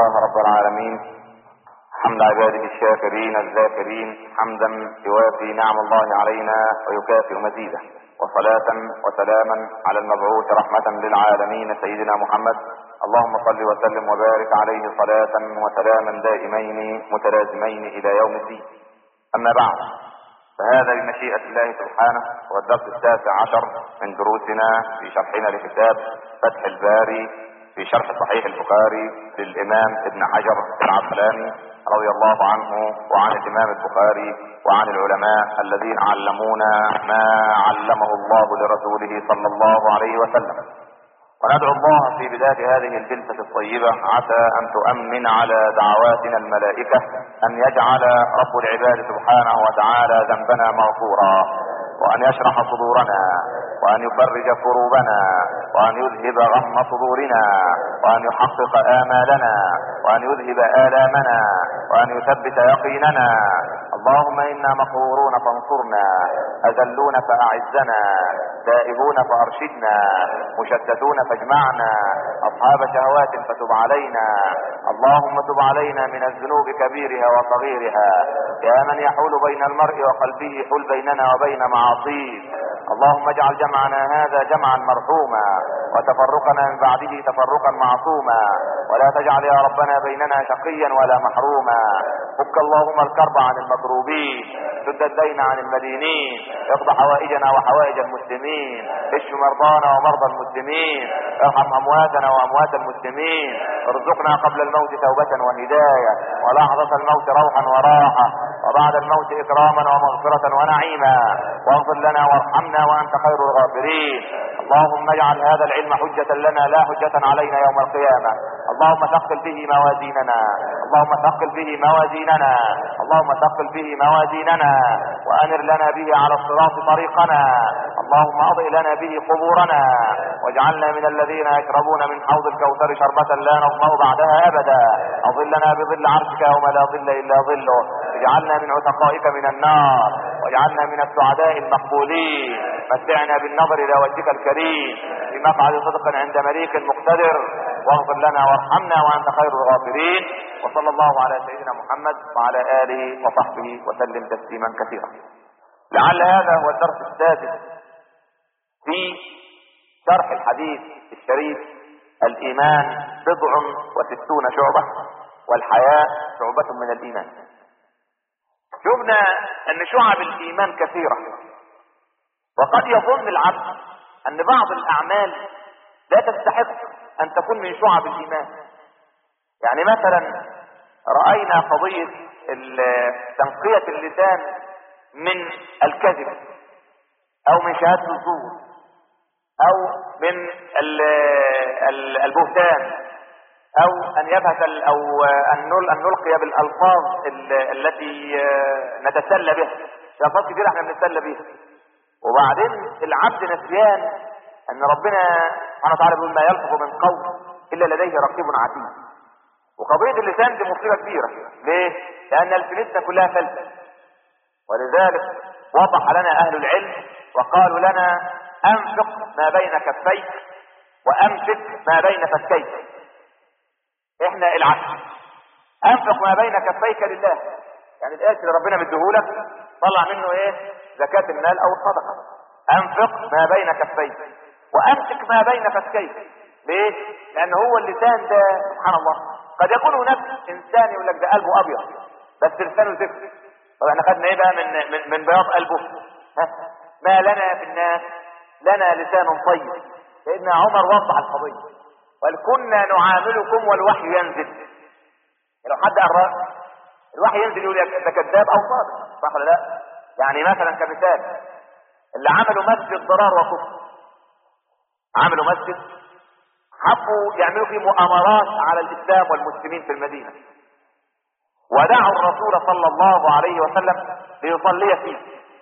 الله رب العالمين حمد عباده الشاكرين الذاكرين حمدا يوافي نعم الله علينا ويكافئ مزيده وصلاة وسلاما على المبعوث رحمة للعالمين سيدنا محمد اللهم صل وسلم وبارك عليه صلاة وسلاما دائمين متلازمين الى يوم الدين اما بعد فهذا بمشيئة الله سبحانه هو الدرس التاسع عشر من دروسنا في شرحنا لكتاب فتح الباري في شرح صحيح البخاري للامام ابن حجر العسقلاني رضي الله عنه وعن الامام البخاري وعن العلماء الذين علمونا ما علمه الله لرسوله صلى الله عليه وسلم وندعو الله في بداية هذه الجلسة الطيبة عسى أن تؤمن على دعواتنا الملائكة أن يجعل رب العباد سبحانه وتعالى ذنبنا مغفورا وأن يشرح صدورنا وأن يفرج كروبنا وأن يذهب غم صدورنا وأن يحقق آمالنا وأن يذهب آلامنا وأن يثبت يقيننا اللهم إنا مقهورون فانصرنا أذلون فأعزنا تائهون فأرشدنا مشتتون فاجمعنا أصحاب شهوات فتب علينا اللهم تب علينا من الذنوب كبيرها وصغيرها يا من يحول بين المرء وقلبه حل بيننا وبين معاصيك اللهم اجعل جمعنا هذا جمعا مرحوما وتفرقنا من بعده تفرقا معصوما ولا تجعل يا ربنا بيننا شقيا ولا محروما فك اللهم الكرب عن المكروبين سد الدين عن المدينين اقض حوائجنا وحوائج المسلمين اشف مرضانا ومرضى المسلمين ارحم امواتنا واموات المسلمين ارزقنا قبل الموت توبة وهداية ولحظة الموت روحا وراحة وبعد الموت اكراما ومغفرة ونعيما واغفر لنا وارحمنا وانت خير الغافرين اللهم اجعل هذا العلم حجة لنا لا حجة علينا يوم القيامة اللهم ثقل به موازيننا اللهم ثقل به موازيننا اللهم ثقل به موازيننا وانر لنا به على الصراط طريقنا اللهم اضئ لنا به قبورنا واجعلنا من الذين يشربون من حوض الكوثر شربة لا نظمأ بعدها ابدا اظلنا بظل عرشك يوم لا ظل الا ظله اجعلنا من عتقائك من النار واجعلنا من السعداء المقبولين متعنا بالنظر الى وجهك الكريم في مقعد صدق عند مليك مقتدر واغفر لنا وارحمنا وانت خير الغافرين وصلى الله على سيدنا محمد وعلى اله وصحبه وسلم تسليما كثيرا لعل هذا هو الدرس السادس في شرح الحديث الشريف الايمان بضع وستون شعبة والحياة شعبة من الايمان شفنا ان شعب الايمان كثيرة وقد يظن العبد ان بعض الاعمال لا تستحق ان تكون من شعب الايمان يعني مثلا رأينا قضية تنقية اللسان من الكذب او من شهادة الزور او من البهتان او ان يبهت او ان نلقي بالالفاظ التي نتسلى بها في الفاظ كتير احنا بنتسلى بيها وبعدين العبد نسيان ان ربنا سبحانه وتعالى بيقول ما يلفظ من قول الا لديه رقيب عتيد وقضيه اللسان دي مصيبه كبيره ليه لان الفنتنا كلها فلسفه ولذلك وضح لنا اهل العلم وقالوا لنا انفق ما بين كفيك وامسك ما بين فكيك احنا العكس انفق ما بين كفيك لله يعني الآية اللي ربنا مديهولك طلع منه ايه زكاة المال او الصدقة انفق ما بين كفيك وامسك ما بين فكيك ليه لان هو اللسان ده سبحان الله قد يكون هناك انسان يقول لك ده قلبه ابيض بس لسانه زفت طب احنا خدنا ايه بقى من من, من بياض قلبه ها ما لنا في الناس لنا لسان طيب سيدنا عمر وضح القضيه قال كنا نعاملكم والوحي ينزل لو حد قال الوحي ينزل يقول ده كذاب او صادق صح ولا لا يعني مثلا كمثال اللي عملوا مسجد ضرار وكفر عملوا مسجد حبوا يعملوا فيه مؤامرات على الاسلام والمسلمين في المدينه ودعوا الرسول صلى الله عليه وسلم ليصلي فيه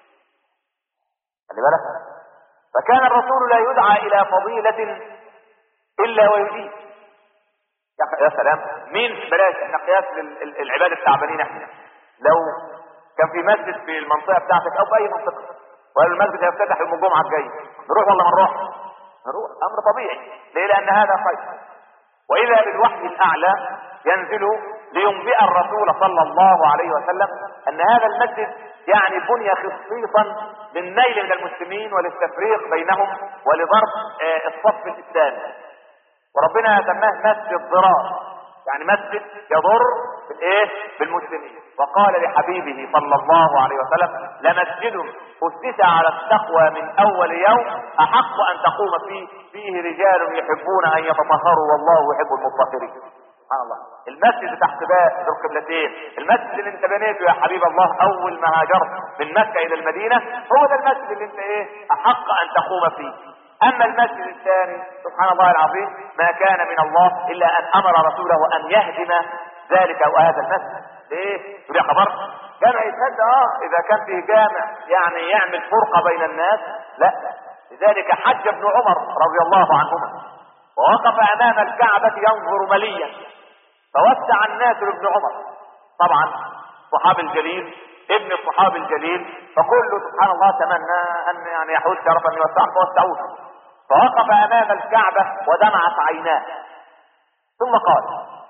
خلي بالك فكان الرسول لا يدعى الى فضيله الا ويجيب يا سلام مين بلاش احنا قياس للعباد التعبانين احنا لو كان في مسجد في المنطقه بتاعتك او في اي منطقه وقالوا المسجد هيفتتح يوم الجمعه الجاي نروح ولا ما نروح؟ نروح امر طبيعي ليه لان هذا خير واذا بالوحي الاعلى ينزل لينبئ الرسول صلى الله عليه وسلم ان هذا المسجد يعني بني خصيصا للنيل من المسلمين وللتفريق بينهم ولضرب آه، الصف الاسلامي وربنا سماه مسجد ضرار يعني مسجد يضر بالايه بالمسلمين وقال لحبيبه صلى الله عليه وسلم لمسجد اسس على التقوى من اول يوم احق ان تقوم فيه فيه رجال يحبون ان يتطهروا والله يحب المطهرين سبحان الله المسجد تحت باب ذو القبلتين المسجد اللي انت بنيته يا حبيب الله اول ما هاجرت من مكه الى المدينه هو ده المسجد اللي انت ايه احق ان تقوم فيه اما المسجد الثاني سبحان الله العظيم ما كان من الله الا ان امر رسوله ان يهدم ذلك او هذا المسجد ليه؟ يقول يا خبر جامع يتهد اه اذا كان فيه جامع يعني يعمل فرقه بين الناس لا لذلك حج ابن عمر رضي الله عنهما ووقف امام الكعبه ينظر مليا فوسع الناس لابن عمر طبعا الصحابي الجليل ابن الصحابي الجليل فكله سبحان الله تمنى ان يعني يحوز شرف ان يوسعه فوسعوه فوقف امام الكعبة ودمعت عيناه ثم قال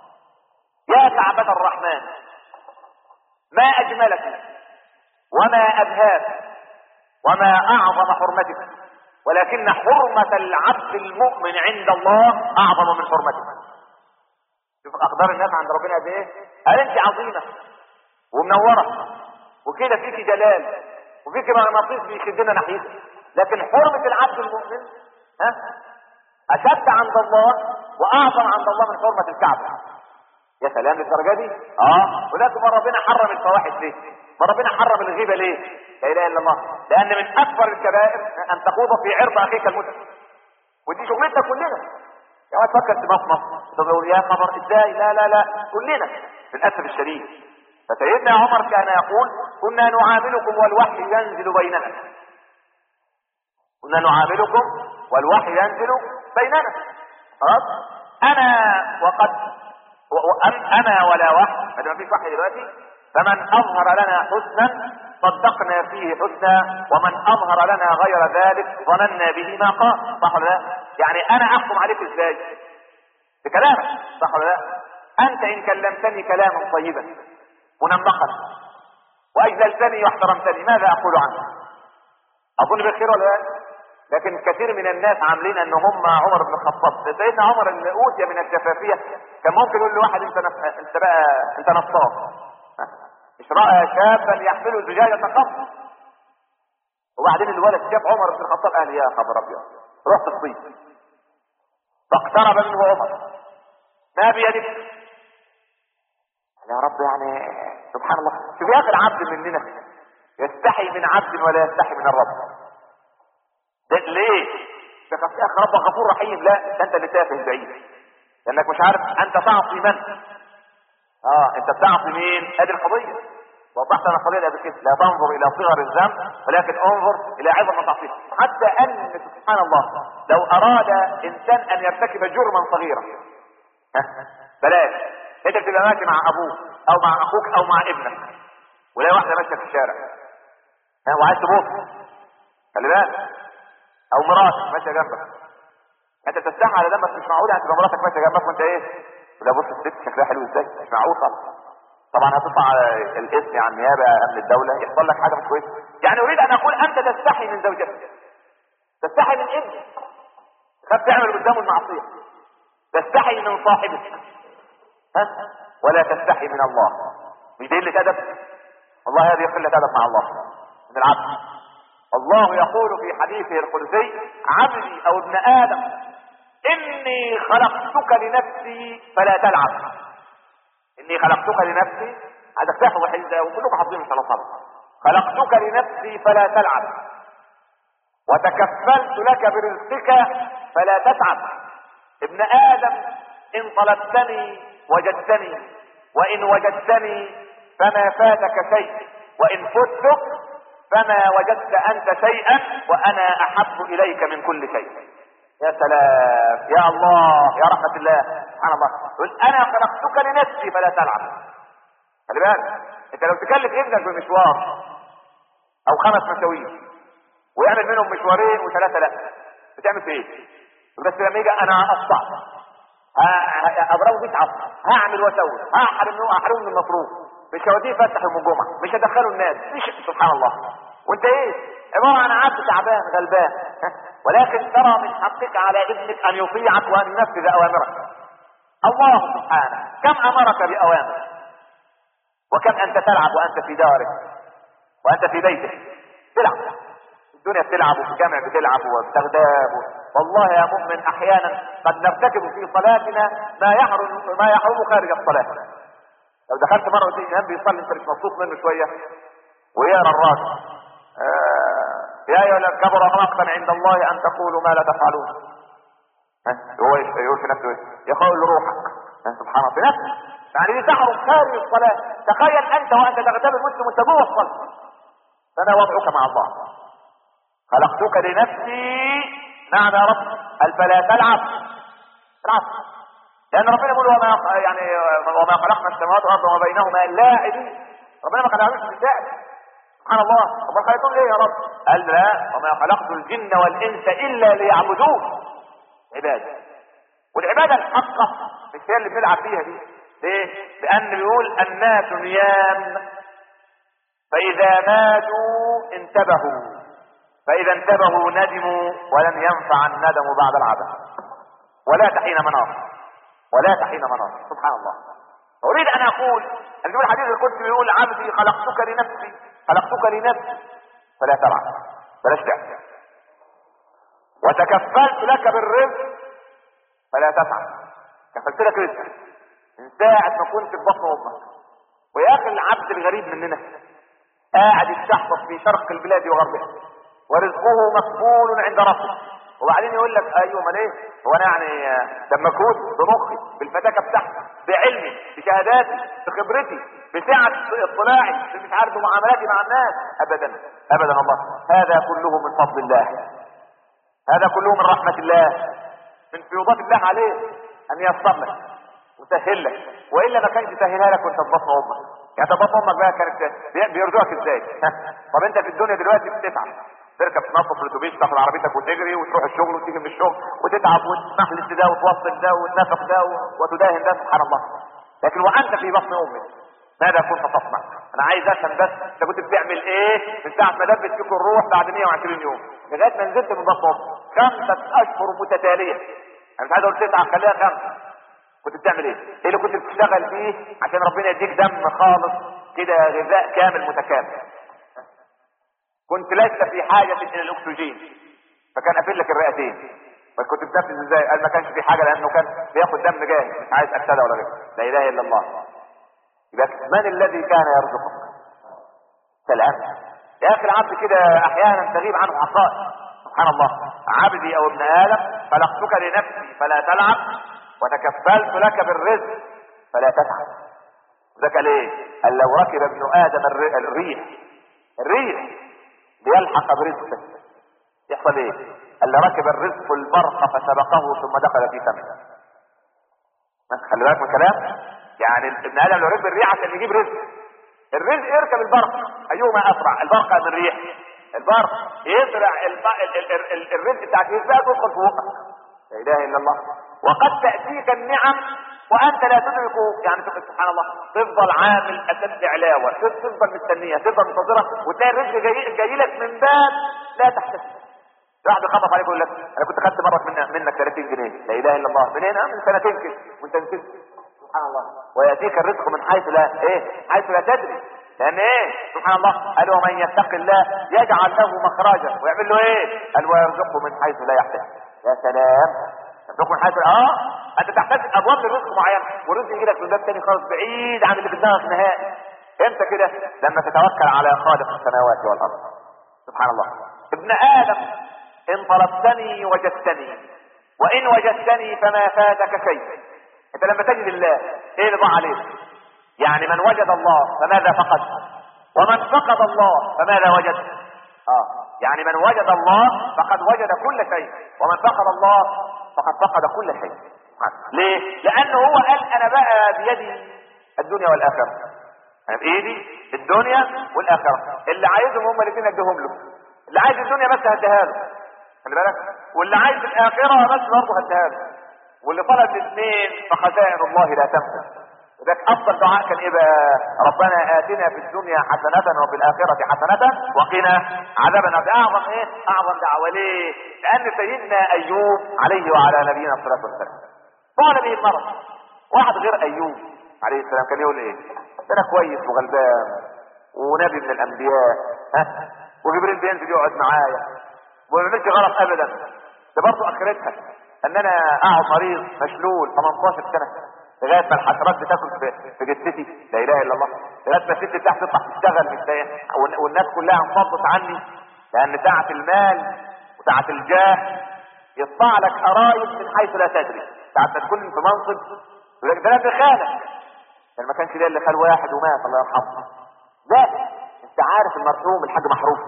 يا كعبة الرحمن ما اجملك وما ابهاك وما اعظم حرمتك ولكن حرمة العبد المؤمن عند الله اعظم من حرمتك شوف اقدار الناس عند ربنا قد ايه قال انت عظيمة ومنورة وكده فيك جلال وفيك مغناطيس بيشدنا ناحيتك لكن حرمة العبد المؤمن ها اشد عند الله واعظم عند الله من حرمة الكعبة يا سلام للدرجة دي اه ولكن ما ربنا حرم الفواحش ليه ما ربنا حرم الغيبة ليه لا اله الا الله لان من اكبر الكبائر ان تخوض في عرض اخيك المسلم ودي شغلتنا كلنا يا واد تفكر تمصمص تقول يا خبر ازاي لا لا لا كلنا للاسف الشديد فسيدنا عمر كان يقول كنا نعاملكم والوحي ينزل بيننا كنا نعاملكم والوحي ينزل بيننا خلاص انا وقد انا ولا وحي ما فيش وحي دلوقتي فمن اظهر لنا حسنا صدقنا فيه حسنا ومن اظهر لنا غير ذلك ظننا به ما قال صح ولا لا يعني انا احكم عليك ازاي بكلامك صح ولا لا انت ان كلمتني كلاما طيبا منمقا واجللتني واحترمتني ماذا اقول عنك اظن بخير ولا لا لكن كثير من الناس عاملين ان هم عمر بن الخطاب سيدنا عمر اللي اوتي من الشفافيه كان ممكن يقول لواحد انت نف... انت بقى انت نصاب مش راى شابا يحمل زجاجه قصر وبعدين الولد شاف عمر بن الخطاب قال يا خبر ابيض رحت الصيف فاقترب منه عمر ما بيدك يا رب يعني سبحان الله شوف يا اخي العبد مننا يستحي من عبد ولا يستحي من الرب ليه ده يا اخي ربك غفور رحيم لا ده انت اللي تافه بعيد لانك مش عارف انت تعصي من اه انت بتعصي مين ادي القضيه وضحت انا القضيه قبل كده لا تنظر الى صغر الذنب ولكن انظر الى عظم تعصيه حتى ان سبحان الله لو اراد انسان ان يرتكب جرما صغيرا بلاش انت بتبقى ماشي مع ابوك او مع اخوك او مع ابنك ولا واحده ماشيه في الشارع ها وعايز تبص خلي بالك او مراتك ماشيه جنبك انت تستحى على دمك مش معقول هتبقى مراتك ماشيه جنبك وانت ايه ولا بص الست شكلها حلو ازاي مش معقول طبعا طبعا هتطلع على الاسم عن نيابه امن الدوله يحصل لك حاجه مش كويسه يعني اريد ان اقول انت تستحي من زوجتك تستحي من ابنك خاف تعمل قدامه المعصيه تستحي من صاحبك ها ولا تستحي من الله مش دي قله ادب والله هذه قله ادب مع الله من العبد الله يقول في حديثه القدسي عبدي او ابن ادم اني خلقتك لنفسي فلا تلعب اني خلقتك لنفسي هذا تحفظ الحديث ده وكلكم حافظين ان شاء الله خلقتك لنفسي فلا تلعب وتكفلت لك برزقك فلا تتعب ابن ادم ان طلبتني وجدتني وان وجدتني فما فاتك شيء وان فتك فما وجدت انت شيئا وانا احب اليك من كل شيء يا سلام يا الله يا رحمة الله سبحان الله يقول انا خلقتك لنفسي فلا تلعب خلي بالك انت لو تكلف ابنك بمشوار او خمس مشاوير ويعمل منهم مشوارين وثلاثة لا بتعمل في ايه بس لما يجي انا اقطع اضربه 100 عصر هعمل واسوي هحرم احرم من المصروف مش هوديه يفتح يوم الجمعه مش هدخله الناس مش سبحان الله وانت ايه عباره عن عبد تعبان غلبان ولكن ترى من حقك على ابنك ان يطيعك وان ينفذ اوامرك الله سبحانه كم امرك باوامر وكم انت تلعب وانت في دارك وانت في بيتك تلعب الدنيا بتلعب وفي الجامع بتلعب وبتغتاب والله يا مؤمن احيانا قد نرتكب في صلاتنا ما يحرم ما يحرم خارج الصلاه لو دخلت مره وتيجي الامام بيصلي انت مش مبسوط منه شويه ويقرا الراس آه يا ايها الذين كبر مقتا عند الله ان تقولوا ما لا تفعلون هو يقول في نفسه ايه يقول لروحك سبحان الله في نفسه يعني دي تحرم خارج الصلاه تخيل انت وانت تغتاب المسلم وانت جوه الصلاه فما وضعك مع الله خلقتك لنفسي نعم يا رب قال فلا تلعب تلعب لان ربنا يقول وما يعني وما خلقنا السماوات والارض وما بينهما لاعبين ربنا ما خلقناش باللعب سبحان الله امال خلقتهم ليه يا رب قال لا وما خلقت الجن والانس الا ليعبدون عباده والعباده الحقه مش هي اللي بنلعب فيها دي ليه لان بيقول الناس نيام فاذا ماتوا انتبهوا فاذا انتبهوا ندموا ولن ينفع الندم بعد العبث ولا تحين مناص ولا تحين مناص سبحان الله اريد ان اقول ان يقول الحديث القدسي بيقول عبدي خلقتك لنفسي خلقتك لنفسي فلا تلعب بلاش تعب وتكفلت لك بالرزق فلا تفعل كفلت لك رزق من ساعة ما كنت في بطن امك ويا اخي العبد الغريب مننا قاعد يستحفظ في شرق البلاد وغربها ورزقه مقبول عند ربه وبعدين يقول لك ايوه ما ليه هو انا يعني ده مجهود بمخي بالفتاكه بتاعتي بعلمي بشهاداتي بخبرتي بسعه اطلاعي مش عارف معاملاتي مع الناس ابدا ابدا الله هذا كله من فضل الله هذا كله من رحمه الله من فيوضات الله عليه ان ييسر لك وسهل لك والا ما كانش يسهلها لك وانت في بطن امك يعني بطن امك بقى كانت بيرجوك ازاي طب انت في الدنيا دلوقتي بتتعب تركب تنظف الاتوبيس تاخد عربيتك وتجري وتروح الشغل وتيجي من الشغل وتتعب وتمحلس ده وتوصل ده وتنافق ده وتداهن ده سبحان الله لكن وانت في بطن امك ماذا كنت تصنع؟ انا عايز افهم بس انت كنت بتعمل ايه من ساعه ما دبت فيك الروح بعد 120 يوم لغايه ما نزلت من بطن امك خمسه اشهر متتاليه انا مش عايز اقول تسعه خليها خمسه كنت بتعمل ايه؟ ايه اللي كنت بتشتغل فيه عشان ربنا يديك دم خالص كده غذاء كامل متكامل كنت لست في حاجة الى الاكسجين فكان قافل لك الرئتين فكنت بتنفذ ازاي قال ما كانش في حاجة لانه كان بياخد دم جاهز مش عايز اكسده ولا غيره لا اله الا الله يبقى من الذي كان يرزقك سلام يا اخي العبد كده احيانا تغيب عنه حقائق سبحان الله عبدي او ابن ادم خلقتك لنفسي فلا تلعب وتكفلت لك بالرزق فلا تتعب ذاك ليه قال لو ركب ابن ادم الريح الريح ليلحق برزقه يحصل ايه اللي ركب الرزق البرق فسبقه ثم دخل في فمه خلي بالك من الكلام يعني ابن ادم لو ركب الريح عشان يجيب رزق الرزق يركب البرق ايهما اسرع البرق ام الريح البرق يزرع الرزق بتاعك يسبقك ويدخل في بقك لا اله الا الله وقد تاتيك النعم وانت لا تدرك يعني سبحان الله تفضل عامل اشد علاوه تفضل مستنيه تفضل منتظره وتلاقي الرزق جاي, جاي لك من باب لا تحتسب واحد يخبط عليك يقول لك انا كنت خدت مره من منك 30 جنيه لا اله الا الله منين من سنتين كده وانت نسيت سبحان الله وياتيك الرزق من حيث لا ايه حيث لا تدري لان ايه سبحان الله قال ومن يتق الله يجعل له مخرجا ويعمل له ايه قال ويرزقه من حيث لا يحتسب يا سلام يرزقه من حيث اه انت تحتاج ابواب للرزق معينه والرزق يجي لك من باب تاني خالص بعيد عن اللي في دماغك نهائي امتى كده لما تتوكل على خالق السماوات والارض سبحان الله ابن ادم ان طلبتني وجدتني وان وجدتني فما فاتك شيء انت لما تجد الله ايه اللي ضاع عليك يعني من وجد الله فماذا فقد ومن فقد الله فماذا وجد اه يعني من وجد الله فقد وجد كل شيء ومن فقد الله فقد فقد كل شيء ليه لانه هو قال انا بقى بيدي الدنيا والاخره انا بايدي الدنيا والاخره اللي عايزهم هم الاثنين اديهم له اللي عايز الدنيا بس هديها له خلي بالك واللي عايز الاخره بس برضه هديها له واللي طلب الاثنين فخزائن الله لا تنفذ وذاك افضل دعاء كان ايه بقى ربنا اتنا في الدنيا حسنة وفي الاخرة حسنة وقنا عذاب النار ده اعظم ايه اعظم دعوة ليه لان سيدنا ايوب عليه وعلى نبينا الصلاة والسلام طال به المرض واحد غير ايوب عليه السلام كان يقول ايه انا كويس وغلبان ونبي من الانبياء ها وجبريل بينزل يقعد معايا وما بيعملش غلط ابدا ده برضه اخرتها ان انا اقعد مريض مشلول 18 سنه لغايه ما الحشرات بتاكل في في جثتي لا اله الا الله لغايه ما الست بتاعتي تطلع تشتغل مش لاقيه وال- والناس كلها انفضت عني لان ساعه المال وساعه الجاه يطلع لك قرايب من حيث لا تدري ساعه ما تكون في منصب يقول لك ده انا ابن خالك يعني ما كانش ليا الا خال واحد ومات الله يرحمه لا انت عارف المرحوم الحاج محروف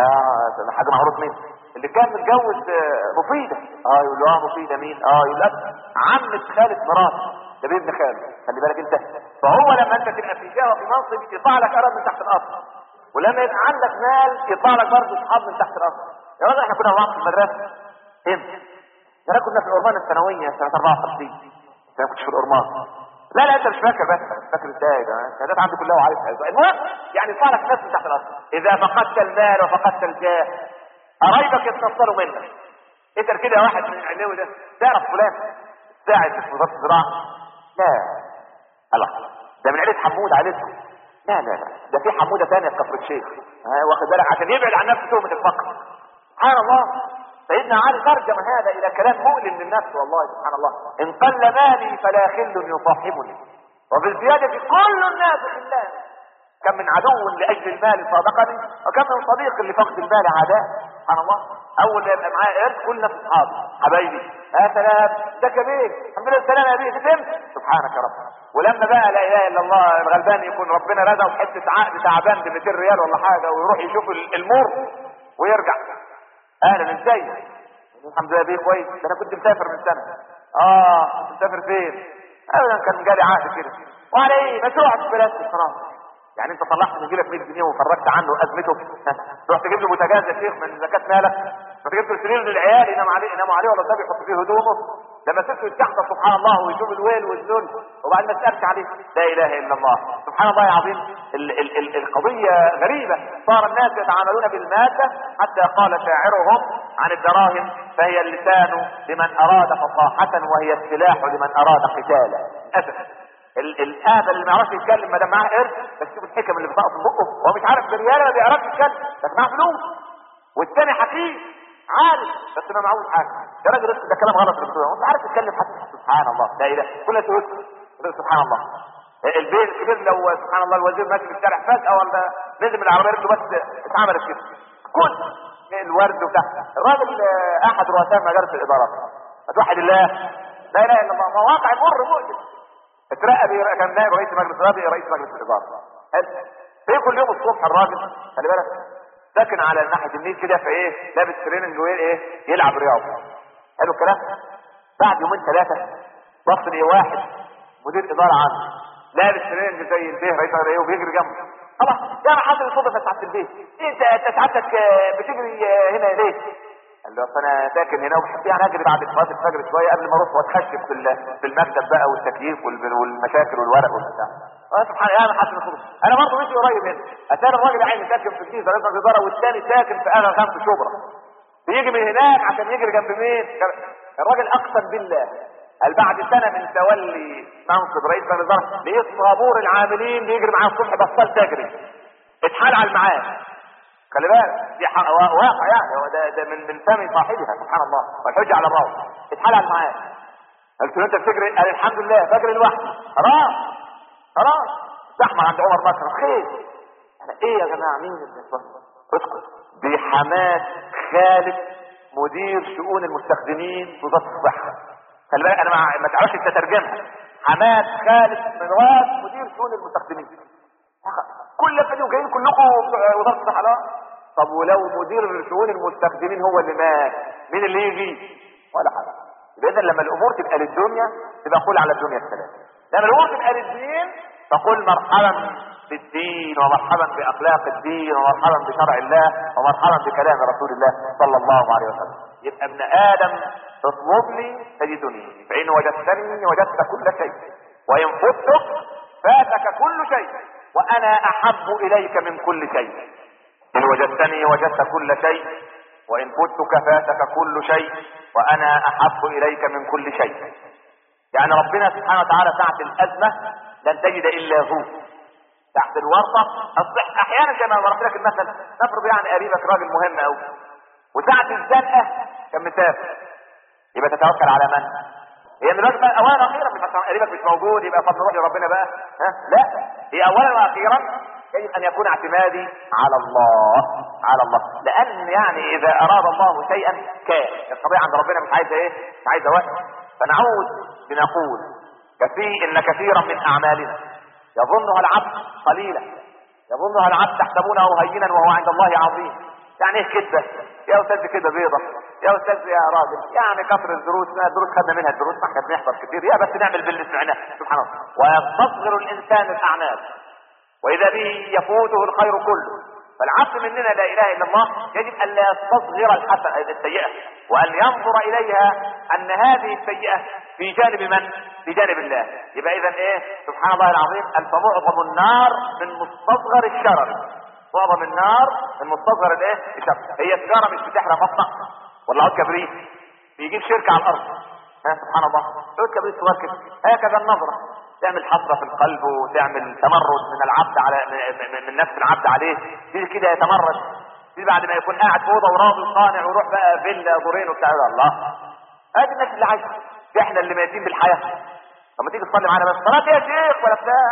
اه الحاج محروف مين اللي كان متجوز آه، مفيدة اه يقول له اه مفيدة مين اه يقول لك عمة خالة مراتي ده ابن خاله خلي بالك انت فهو لما انت تبقى في جهه في منصب يطلع لك قرار من تحت الارض ولما يبقى عندك مال يطلع لك برضه اصحاب من تحت الارض يا راجل احنا كنا مع في المدرسه امتى؟ يا راجل كنا في الأورمان الثانوية سنة 54 أنا كنتش في الأورمان لا لا انت مش فاكر بس مش فاكر ازاي ده الشهادات عندي كلها وعارفها المهم يعني يطلع لك ناس من تحت الارض اذا فقدت المال وفقدت الجاه قرايبك يتنصلوا منك اسال كده يا واحد من العلوي ده تعرف فلان ساعد في وزاره الزراعه لا الله ده من عيله حمود عيلتكم لا لا لا ده في حموده ثانيه في كفر الشيخ ها، واخد بالك عشان يبعد عن نفسه تهمه الفقر سبحان الله سيدنا علي ترجم هذا الى كلام مؤلم للنفس والله سبحان الله ان قل مالي فلا خل يصاحبني وبالزيادة كل الناس في الله كم من عدو لاجل المال صادقني وكم من صديق لفقد المال عداء سبحان الله اول ما يبقى معايا قرد كل الناس اصحابي حبايبي يا سلام ده كبير الحمد لله السلام يا بيه تتم سبحانك يا رب ولما بقى لا اله الا الله الغلبان يكون ربنا رزقه حته عقد تعبان ب 200 ريال ولا حاجه ويروح يشوف المر ويرجع اهلا ازاي الحمد لله بيه كويس ده انا كنت مسافر من سنه اه كنت مسافر فين ابدا كان جالي عقد كده وعلى ايه ما تقعد في بلاد خلاص يعني انت طلعت من جيبك 100 جنيه وفرجت عنه ازمته تروح تجيب له بوتاجاز يا شيخ من زكاه مالك ما تجيب له سرير للعيال ينام عليه يناموا عليه ولا ده بيحط فيه هدومه لما سبته يستحضر سبحان الله ويشوف الويل والذل وبعد ما تسالش عليه لا اله الا الله سبحان الله العظيم ال ال ال القضيه غريبه صار الناس يتعاملون بالماده حتى قال شاعرهم عن الدراهم فهي اللسان لمن اراد فصاحه وهي السلاح لمن اراد قتالا اسف ال- الآبل اللي ما يعرفش يتكلم ما دام معاه قرد بس شوف الحكم اللي بتقف من بقه هو مش عارف برياله ما بيعرفش يتكلم بس معاه فلوس والتاني حكيم عارف بس ما معهوش حاجه يا راجل اسكت ده كلام غلط اللي بتقوله انت عارف تتكلم حتى سبحان الله لا اله كل تقول سبحان الله البيت الكبير لو سبحان الله الوزير ماشي في الشارع فجاه ولا نزل من العربيه رجله بس اتعملت كده كل الورد وبتاع الراجل آه، احد رؤساء مجالس الادارات اتوحد الله لا اله الا الله مواقع مر مؤجل اترقى بيه كان نائب رئيس مجلس الاداره رئيس مجلس الاداره حلو في كل يوم الصبح الراجل خلي بالك ساكن على ناحيه النيل كده في ايه لابس تريننج وايه ايه يلعب رياضه حلو الكلام بعد يومين ثلاثه بص لي واحد مدير اداره عنه لابس تريننج زي البيه رئيس ايه وبيجري جنبه خلاص يا ما حصل صدفه ساعه البيت انت انت سعادتك آه، بتجري آه، هنا ليه قال له أصل انا ساكن هنا وبحب يعني اجري بعد صلاه الفجر شويه قبل ما اروح واتخشب في ال- في المكتب بقى والتكييف وال- والمشاكل والورق والبتاع اه سبحان الله انا حاسس بالخطوه انا برضه مشي قريب هنا اتاري الراجل عيني ساكن في الجيزه رئيس الاداره والثاني ساكن في اغا خمس شبرا بيجي من هناك عشان يجري جنب مين الراجل اقسم بالله قال بعد سنه من تولي منصب رئيس الاداره لقيت طابور العاملين بيجري معاه الصبح بطلت اجري اتحال على الميعاد خلي بالك دي ح- وا- واقع يعني هو ده, ده من من فم صاحبها سبحان الله والحجه على الراس اتحال على الميعاد قلت له انت بتجري قال الحمد لله بجري لوحدي خلاص خلاص زحمه عند عمر بكر خير انا ايه يا جماعه مين اللي اسكت دي حماد خالد مدير شؤون المستخدمين في وزاره الصحه خلي بالك انا ما- ما تعرفش انت ترجمها حماد خالد مراد مدير شؤون المستخدمين كل الفيديو جايين كلكم بتوع وزاره الصحه لا طب ولو مدير شؤون المستخدمين هو اللي مات مين اللي يجي ولا حاجه يبقى اذا لما الامور تبقى للدنيا تبقى قول على الدنيا السلام لما الامور تبقى للدين فقل مرحبا بالدين ومرحبا باخلاق الدين ومرحبا بشرع الله ومرحبا بكلام رسول الله صلى الله عليه وسلم يبقى ابن ادم اطلبني تجدني فان وجدتني وجدت كل شيء وان فتك فاتك كل شيء وانا احب اليك من كل شيء ان وجدتني وجدت كل شيء وان فتك فاتك كل شيء وانا احب اليك من كل شيء يعني ربنا سبحانه وتعالى ساعة الازمة لن تجد الا هو تحت الورطة اصبح احيانا كما ضربت لك المثل نفرض يعني قريبك راجل مهم قوي وساعة الزنقة كان مسافر يبقى تتوكل على من؟ هي من الواجب اولا واخيرا مش عشان قريبك مش موجود يبقى طب نروح لربنا بقى ها لا هي اولا واخيرا يجب ان يكون اعتمادي على الله على الله لان يعني اذا اراد الله شيئا كان الطبيعه عند ربنا مش عايزه ايه مش عايزه وقت فنعود بنقول كثير ان كثيرا من اعمالنا يظنها العبد قليلا يظنها العبد تحسبونه هينا وهو عند الله عظيم يعني ايه كده يا استاذ كده بيضة يا استاذ يا راجل يعني كثر الدروس ما الدروس خدنا منها الدروس ما احنا بنحضر كتير يا بس نعمل باللي سمعناه سبحان الله ويستصغر الانسان الاعمال واذا به يفوته الخير كله فالعبد مننا لا اله الا الله يجب ان لا يستصغر الحسنه السيئه وان ينظر اليها ان هذه السيئه في جانب من؟ في جانب الله يبقى اذا ايه؟ سبحان الله العظيم فمعظم النار من مستصغر الشرر معظم النار من مستصغر الايه؟ الشرر هي السياره مش بتحرق مصنع ولا عود كبريت بيجيب شركه على الارض ها سبحان الله عود كبريت صغير كده هكذا النظره تعمل حسرة في القلب وتعمل تمرد من العبد على من, من نفس العبد عليه تيجي كده يتمرد تيجي بعد ما يكون قاعد في اوضه وراضي وقانع ويروح بقى فيلا دورين وبتاع الله ادي الناس اللي عايشه احنا اللي ميتين بالحياه لما تيجي تصلي معانا بس صلاه يا شيخ ولا بتاع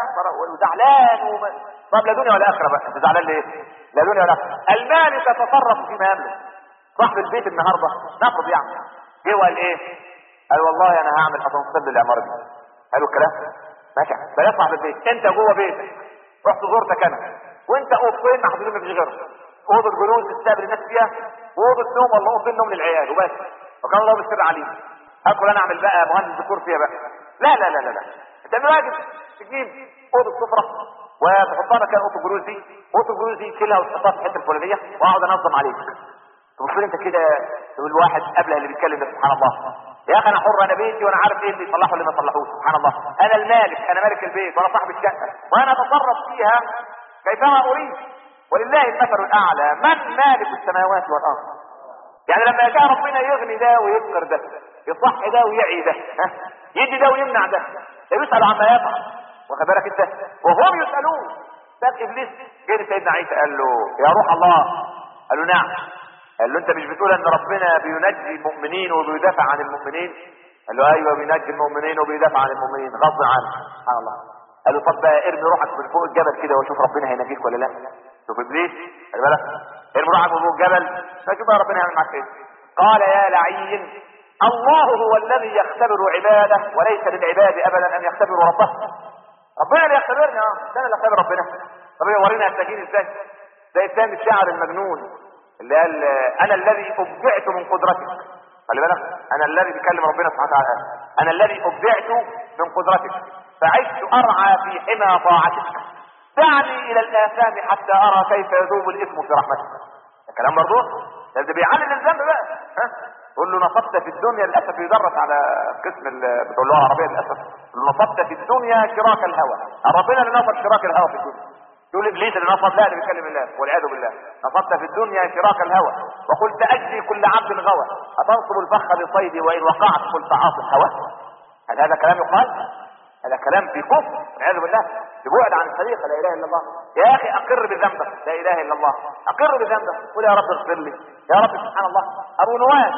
وزعلان وما... طب لا دنيا ولا اخره بقى انت زعلان ليه؟ لا دنيا ولا اخره المال تتصرف فيما يملك صاحب البيت النهارده نفرض يعني جه وقال ايه؟ قال والله انا هعمل اسانسير للعماره دي قالوا الكلام ماشي بلاش صاحب البيت انت جوه بيتك رحت زرتك انا وانت اوضتين محدودين مفيش غيرهم اوضه جلوس تستقبل الناس فيها واوضه نوم ولا اوضه نوم للعيال وبس وكان الله بالسر عليه ادخل انا اعمل بقى مهندس ديكور فيها بقى لا لا لا لا لا انت واجب تجيب اوضه سفره وتحطها مكان اوضه الجلوس دي اوضه الجلوس دي تشيلها وتحطها في الحته الفلانيه واقعد انظم عليك تبص انت كده تقول واحد قبلها اللي بيتكلم ده سبحان الله يا اخي انا حر انا بيتي وانا عارف ايه اللي يصلحه واللي ما يصلحوش سبحان الله انا المالك انا مالك البيت وانا صاحب الشقه وانا اتصرف فيها كيفما اريد ولله المثل الاعلى من مالك السماوات والارض يعني لما جاء ربنا يغني ده ويذكر ده يصح ده ويعي ده ها يدي ده ويمنع ده ده يسال عما يفعل واخد بالك انت وهم يسالون ده ابليس جه سيدنا عيسى قال له يا روح الله قال له نعم قال له انت مش بتقول ان ربنا بينجي المؤمنين وبيدافع عن المؤمنين قال له ايوه بينجي المؤمنين وبيدافع عن المؤمنين غصب عنه سبحان الله قال له طب ارمي روحك من فوق الجبل كده وشوف ربنا هينجيك ولا لا شوف ابليس خلي بالك ارمي روحك من فوق الجبل فشوف بقى ربنا هيعمل معاك ايه قال يا لعين الله هو الذي يختبر عباده وليس للعباد ابدا ان يختبروا ربه ربنا اللي يختبرنا اه انا اللي اختبر ربنا طب ورينا التجين ازاي زي الثاني الشاعر المجنون اللي قال انا الذي ابدعت من قدرتك خلي بالك انا الذي بيكلم ربنا سبحانه وتعالى انا الذي ابدعت من قدرتك فعشت ارعى في حمى طاعتك دعني الى الاثام حتى ارى كيف يذوب الاثم في رحمتك ده كلام برضه ده اللي بيعلل الذنب بقى ها تقول له نصبت في الدنيا للاسف يدرس على قسم ال- بتوع اللغه العربيه للاسف تقول له نصبت في الدنيا شراك الهوى ربنا اللي نصب شراك الهوى في الدنيا يقول ابليس اللي نصب لا اللي بيكلم الله والعياذ بالله نصبت في الدنيا شراك الهوى وقلت اجزي كل عبد غوى اتنصب الفخ بصيدي وان وقعت قلت عاص الهوى هل هذا كلام يقال؟ هذا كلام في كفر والعياذ بالله ببعد عن الطريقه لا اله الا الله يا اخي اقر بذنبك لا اله الا الله اقر بذنبك قل يا رب اغفر لي يا رب سبحان الله ابو نواس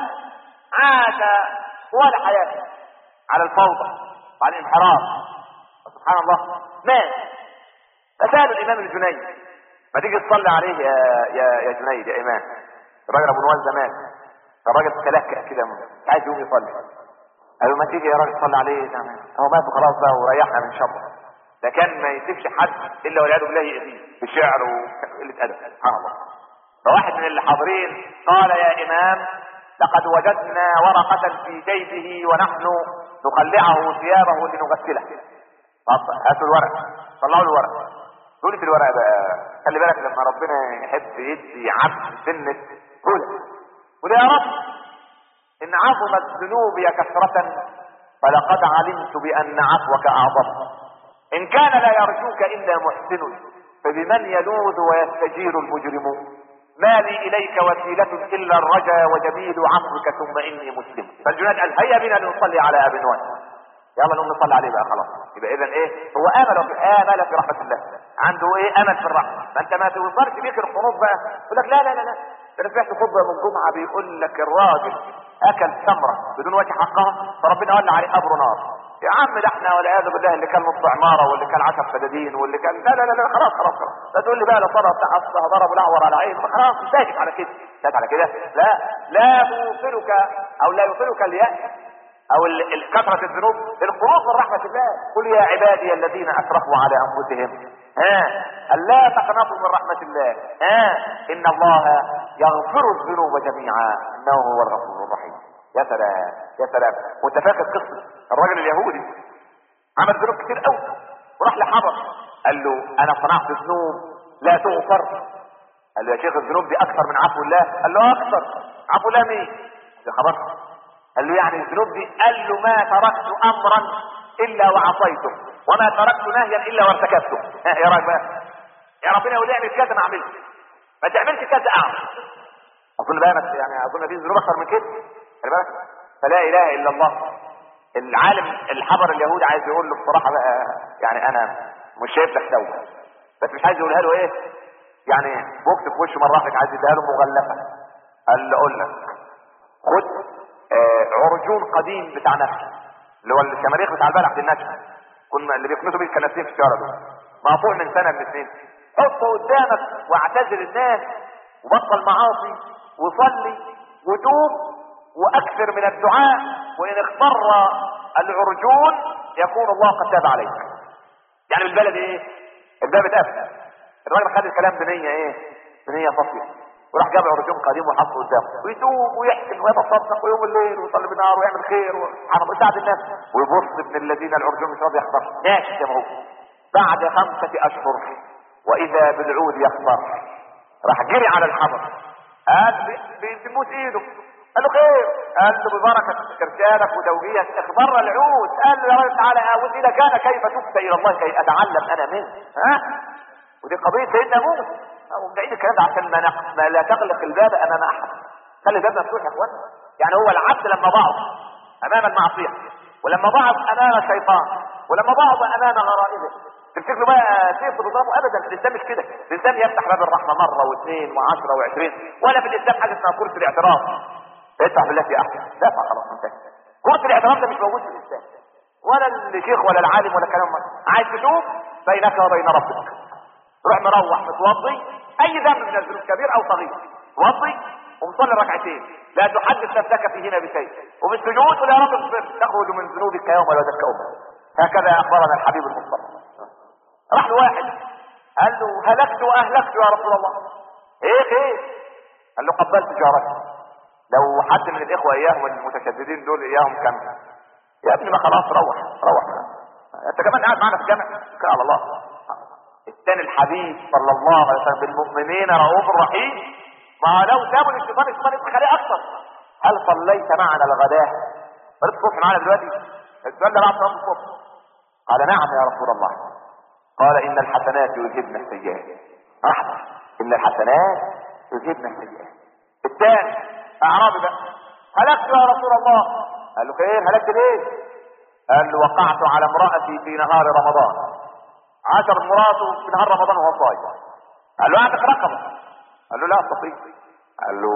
عاش طوال حياته على الفوضى وعلى الانحراف سبحان الله مات فسأل الإمام الجنيد ما تيجي تصلي عليه يا يا يا جنيد يا إمام الراجل أبو نواس زمان الراجل تلكأ كده مش عايز يقوم يصلي قال له ما تيجي يا راجل صلي عليه ده هو مات وخلاص بقى وريحنا من شره ده كان ما يسيبش حد الا والعياذ بالله يأذيه بشعر وقله ادب سبحان الله فواحد من اللي حاضرين قال يا امام لقد وجدنا ورقة في جيبه ونحن نخلعه ثيابه لنغسله طب هاتوا الورق طلعوا له الورق تقول في الورق بقى خلي بالك لما ربنا يحب يدي عبد سنة هدى قول يا رب ان عظمت ذنوبي كثرة فلقد علمت بان عفوك اعظم ان كان لا يرجوك الا محسن فبمن يلوذ ويستجير المجرم ما لي اليك وسيلة الا الرجا وجميل عفوك ثم اني مسلم فالجناد قال هيا بنا لنصلي على ابي نوح يلا نقوم نصلي عليه بقى خلاص يبقى اذا ايه هو امل في امل في رحمه الله عنده ايه امل في الرحمه ما انت ما توصلش بيك القنوط بقى يقول لك لا لا لا لا انا سمعت خطبه من جمعه بيقول لك الراجل اكل تمره بدون وجه حقها فربنا ولع عليه قبره نار يا عم ده احنا والعياذ بالله اللي كان نص عماره واللي كان 10 فدادين واللي كان لا لا لا, لا خلاص خلاص خلاص لا تقول لي بقى لا صلاه بتاع اصلها ضرب الاعور على عين خلاص انتهت على كده انتهت على كده لا لا يوصلك او لا يوصلك اليأس او ال- ال- كثرة الذنوب القنوط من رحمة الله قل يا عبادي الذين اسرفوا على انفسهم ها الا تقنطوا من رحمة الله ها ان الله يغفر الذنوب جميعا انه هو الغفور الرحيم يا سلام يا سلام وانت فاكر قصة الراجل اليهودي عمل ذنوب كتير قوي وراح لحضر قال له انا صنعت ذنوب لا تغفر قال له يا شيخ الذنوب دي اكثر من عفو الله قال له اكثر عفو الله مين ده خبر قال له يعني الذنوب دي قال له ما تركت امرا الا وعصيته وما تركت نهيا الا وارتكبته ها ايه رايك بقى يا ربنا يقول لي اعمل كذا ما اعملش ما تعملش كذا اعمل اظن بقى بس يعني اظن في ذنوب اكثر من كده خلي بالك فلا اله الا الله العالم الحبر اليهودي عايز يقول له بصراحه بقى يعني انا مش شايف لك توبه بس مش عايز يقولها له ايه يعني بوكس في وشه مره واحده عايز يديها له مغلفه قال له اقول لك خد آه عرجون قديم بتاع نفس اللي هو الشماريخ بتاع البلح دي النشف كنا اللي بيكنسوا بيه الكناسين في الشارع دول مقطوع من سنه من اثنين حطه قدامك واعتذر الناس وبطل معاصي وصلي وتوب واكثر من الدعاء وان اختر العرجون يكون الله قد تاب عليك يعني بالبلد ايه الباب اتقفل الراجل خد الكلام بنيه ايه بنيه صافيه وراح جاب عرجون قديم وحطه قدامه ويتوب ويحسن ويتصدق ويوم الليل ويصلي بالنهار ويعمل خير وسبحان الله يساعد الناس ويبص ابن الذين العرجون مش راضي يخسر ماشي زي ما هو بعد خمسة اشهر واذا بالعود يخسر راح جري على الحضر قال بيموت ايده قال له خير قال له ببركة كرشانك ودوجيك اخضر العود قال له يا رب تعالى اعود الى كان كيف تبت الى الله كي اتعلم انا منه ها ودي قضية سيدنا موسى وبعيد الكلام ده عشان ما, نق... ما لا تغلق الباب امام احد خلي الباب مفتوح يا اخوان يعني هو العبد لما ضعف امام المعصيه ولما ضعف امام الشيطان ولما ضعف امام غرائزه تمسك له بقى سيف تضربه ابدا الانسان مش كده الانسان يفتح باب الرحمه مره واثنين وعشره وعشرين ولا في الاسلام حاجه اسمها كرسي الاعتراف ادفع بالتي احسن دفع خلاص انتهى كرسي الاعتراف ده مش موجود في الاسلام ولا الشيخ ولا العالم ولا كلام عايز تشوف بينك وبين ربك روح مروح متوضي اي ذنب من الذنوب كبير او صغير توضي ومصلي ركعتين لا تحدث نفسك فيهن بشيء وفي السجود قل يا رب اغفر تخرج من ذنوبك يوم لا تكوم هكذا اخبرنا الحبيب المصطفى راح له واحد قال له هلكت واهلكت يا رسول الله ايه ايه قال له قبلت جارتي لو حد من الاخوه اياهم المتشددين دول اياهم كان يا ابني ما خلاص روح روح انت كمان قاعد معانا في الجامع كان على الله الثاني الحبيب صلى الله عليه وسلم بالمؤمنين رؤوف رحيم ما لو سابوا الشيطان الشيطان يضحك عليه اكثر هل صليت معنا الغداء صليت الصبح معنا دلوقتي السؤال ده بعد صلاه الصبح قال نعم يا رسول الله قال ان الحسنات يذهبن السيئات رحمه ان الحسنات يذهبن السيئات الثاني اعرابي بقى هلكت يا رسول الله قال له خير هلكت ليه قال له وقعت على امرأتي في نهار رمضان عشر مراته في نهار رمضان وهو صايم قال له اعتق رقبه قال له لا استطيع قال له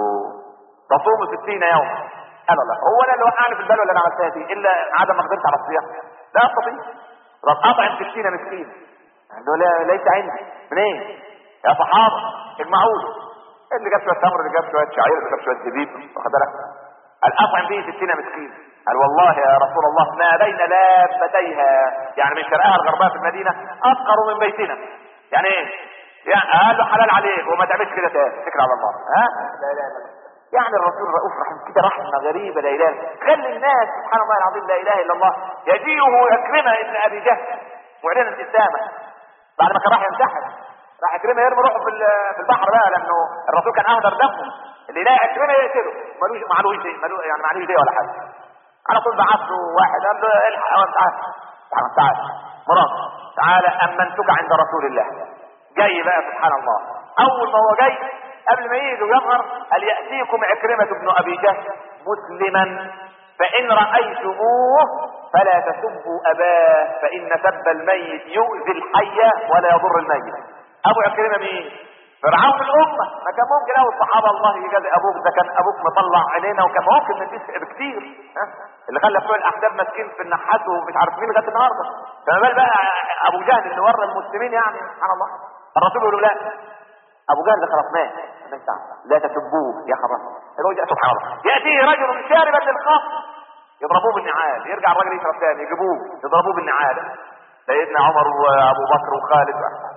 تصوم ستين يوما قال لا هو انا اللي وقعني في البلوه اللي انا عملتها دي الا عدم مقدرتي على الصيام لا استطيع طب اطعم ستين مسكين قال له لا ليس عندي منين يا صحابه اجمعوا له اللي جاب شويه تمر اللي جاب شويه شعير اللي جاب شويه زبيب واخد بالك قال اطعم به ستين مسكين قال والله يا رسول الله ما بين لابتيها يعني من شرقها لغربها في المدينة أفقر من بيتنا يعني ايه يعني قال له حلال عليك وما تعملش كده تاني اتكل على الله ها لا لا لا يعني الرسول رؤوف رحيم كده رحمة غريبة لا إله خلي الناس سبحان الله العظيم لا إله إلا الله يجيئه يكرمه ابن أبي جهل معلنا الإسلام بعد ما كان راح ينتحر راح يكرمه يرمي روحه في في البحر بقى لأنه الرسول كان أهدر دمه اللي يلاقي عكرمه يقتله ملوش معلوش شيء ملوش يعني معلوش شيء ولا حاجه على طول بعث له واحد قال له الحق تعال تعال تعال مراد تعالى امنتك عند رسول الله جاي بقى سبحان الله اول ما هو جاي قبل ما يجي ويظهر قال ياتيكم عكرمه بن ابي جهل مسلما فان رايتموه فلا تسبوا اباه فان سب الميت يؤذي الحي ولا يضر الميت ابو عكرمه مين فرعون الامه ما كان ممكن قوي الصحابه الله يجازي ابوك ده كان ابوك مطلع عينينا وكان ممكن نديس بكتير ها اللي خلى بتوع الاحزاب ماسكين في النحات ومش عارف مين لغايه النهارده فما بال بقى ابو جهل اللي ورى المسلمين يعني سبحان الله الرسول يقول له لا ابو جهل ده خلاص مات مالكش دعوة. لا تسبوه يا خبر الرجل سبحان الله ياتيه رجل شاربا للخمر يضربوه بالنعال يرجع الراجل يشرب تاني يجيبوه يضربوه بالنعال سيدنا عمر وابو بكر وخالد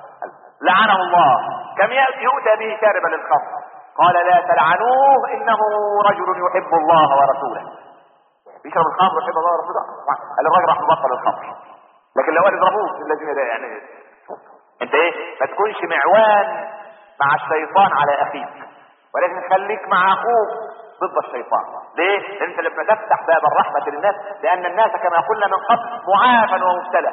لعنه الله كم يؤتى به شاربا للخمر قال لا تلعنوه انه رجل يحب الله ورسوله يشرب الخمر ويحب الله ورسوله قال الراجل راح يبطل الخمر لكن لو قال اضربوه الذين ده يعني انت ايه ما تكونش معوان مع الشيطان على اخيك ولكن خليك مع اخوك ضد الشيطان ليه لان انت لما تفتح باب الرحمه للناس لان الناس كما قلنا من قبل معافى ومبتلى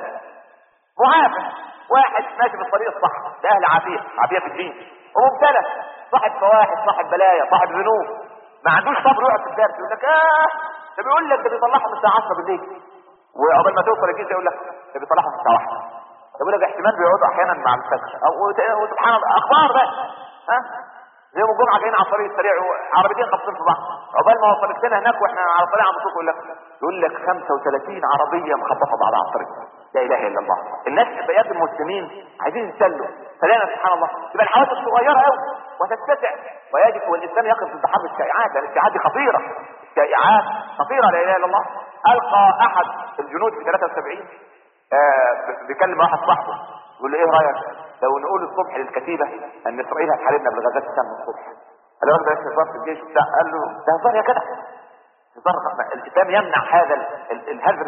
معافى واحد ماشي في الطريق الصح ده اهل عافيه عافيه في الدين ومبتلى صاحب فواحد صاحب بلايا صاحب ذنوب ما عندوش صبر يقعد في الدرس يقول لك اه ده بيقول لك ده بيطلعهم الساعه 10 بالليل وعقبال ما توصل الجيزه يقول لك ده بيطلعهم الساعه 1 يقول لك احتمال بيقعدوا احيانا مع الفجر او وسبحان الله اخبار بقى ها زي يوم الجمعه جايين على الطريق السريع وعربيتين خابطين في بعض عقبال ما وصلت لنا هناك واحنا على الطريق عم يقول لك يقول لك 35 عربيه مخبطه بعض على الطريق لا اله الا الله الناس بيد المسلمين عايزين يتسلوا فلانا سبحان الله تبقى الحوادث صغيره قوي وتتسع ويجب والاسلام يقف ضد حرب الشائعات لان الشائعات دي خطيره الشائعات خطيره لا اله الا الله القى احد الجنود في 73 آه بيكلم واحد صاحبه يقول له ايه رايك لو نقول الصبح للكتيبه ان اسرائيل هتحاربنا بالغازات السام الصبح قال له ده هزار في الجيش وبتاع قال له ده هزار يا جدع هزار الاسلام يمنع هذا الهزر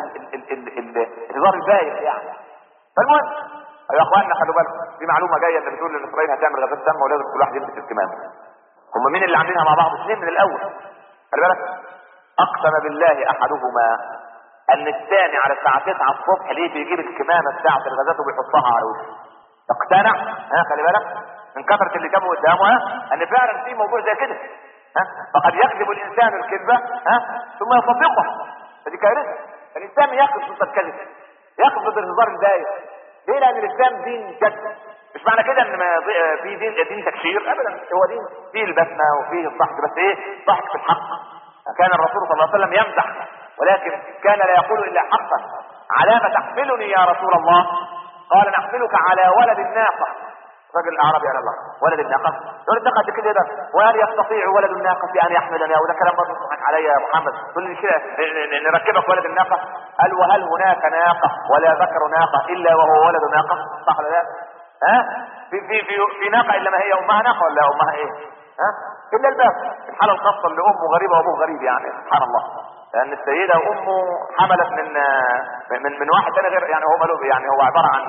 الهزار البايخ يعني فالمهم يا اخواننا خلوا بالكم في معلومه جايه ان بتقول ان اسرائيل هتعمل غازات سامه ولازم كل واحد يمسك الكمامه هم مين اللي عاملينها مع بعض اثنين من الاول خلي بالك اقسم بالله احدهما ان الثاني على الساعة 9 الصبح ليه بيجيب الكمامة بتاعة الغازات وبيحطها على وشه اقتنع ها خلي بالك من كثرة اللي جابه قدامه ها ان فعلا في موضوع زي كده ها فقد يكذب الانسان الكذبة ها ثم يصدقها فدي كارثة الانسان يقف ضد الكذب يقف ضد الهزار الداير ليه لان الاسلام دين جد مش معنى كده ان في دين دين تكشير ابدا هو دين فيه البسمه وفيه الضحك بس ايه ضحك في الحق كان الرسول صلى الله عليه وسلم يمزح ولكن كان لا يقول الا حقا على ما تحملني يا رسول الله قال نحملك على ولد الناقة رجل الاعرابي على الله ولد الناقة ولد الناقة قد كده ده وهل يستطيع ولد الناقة ان يحملني وده كلام برضه صحيح علي يا محمد تقول لي كده نركبك ولد الناقة قال وهل هناك ناقة ولا ذكر ناقة الا وهو ولد ناقة صح ولا لا ها في في في في ناقة الا ما هي امها ناقة ولا امها ايه ها الا الباب الحالة الخاصة اللي امه غريبة وابوه غريب يعني سبحان الله لان السيدة امه حملت من من من واحد تاني غير يعني هو ملوك يعني هو عبارة عن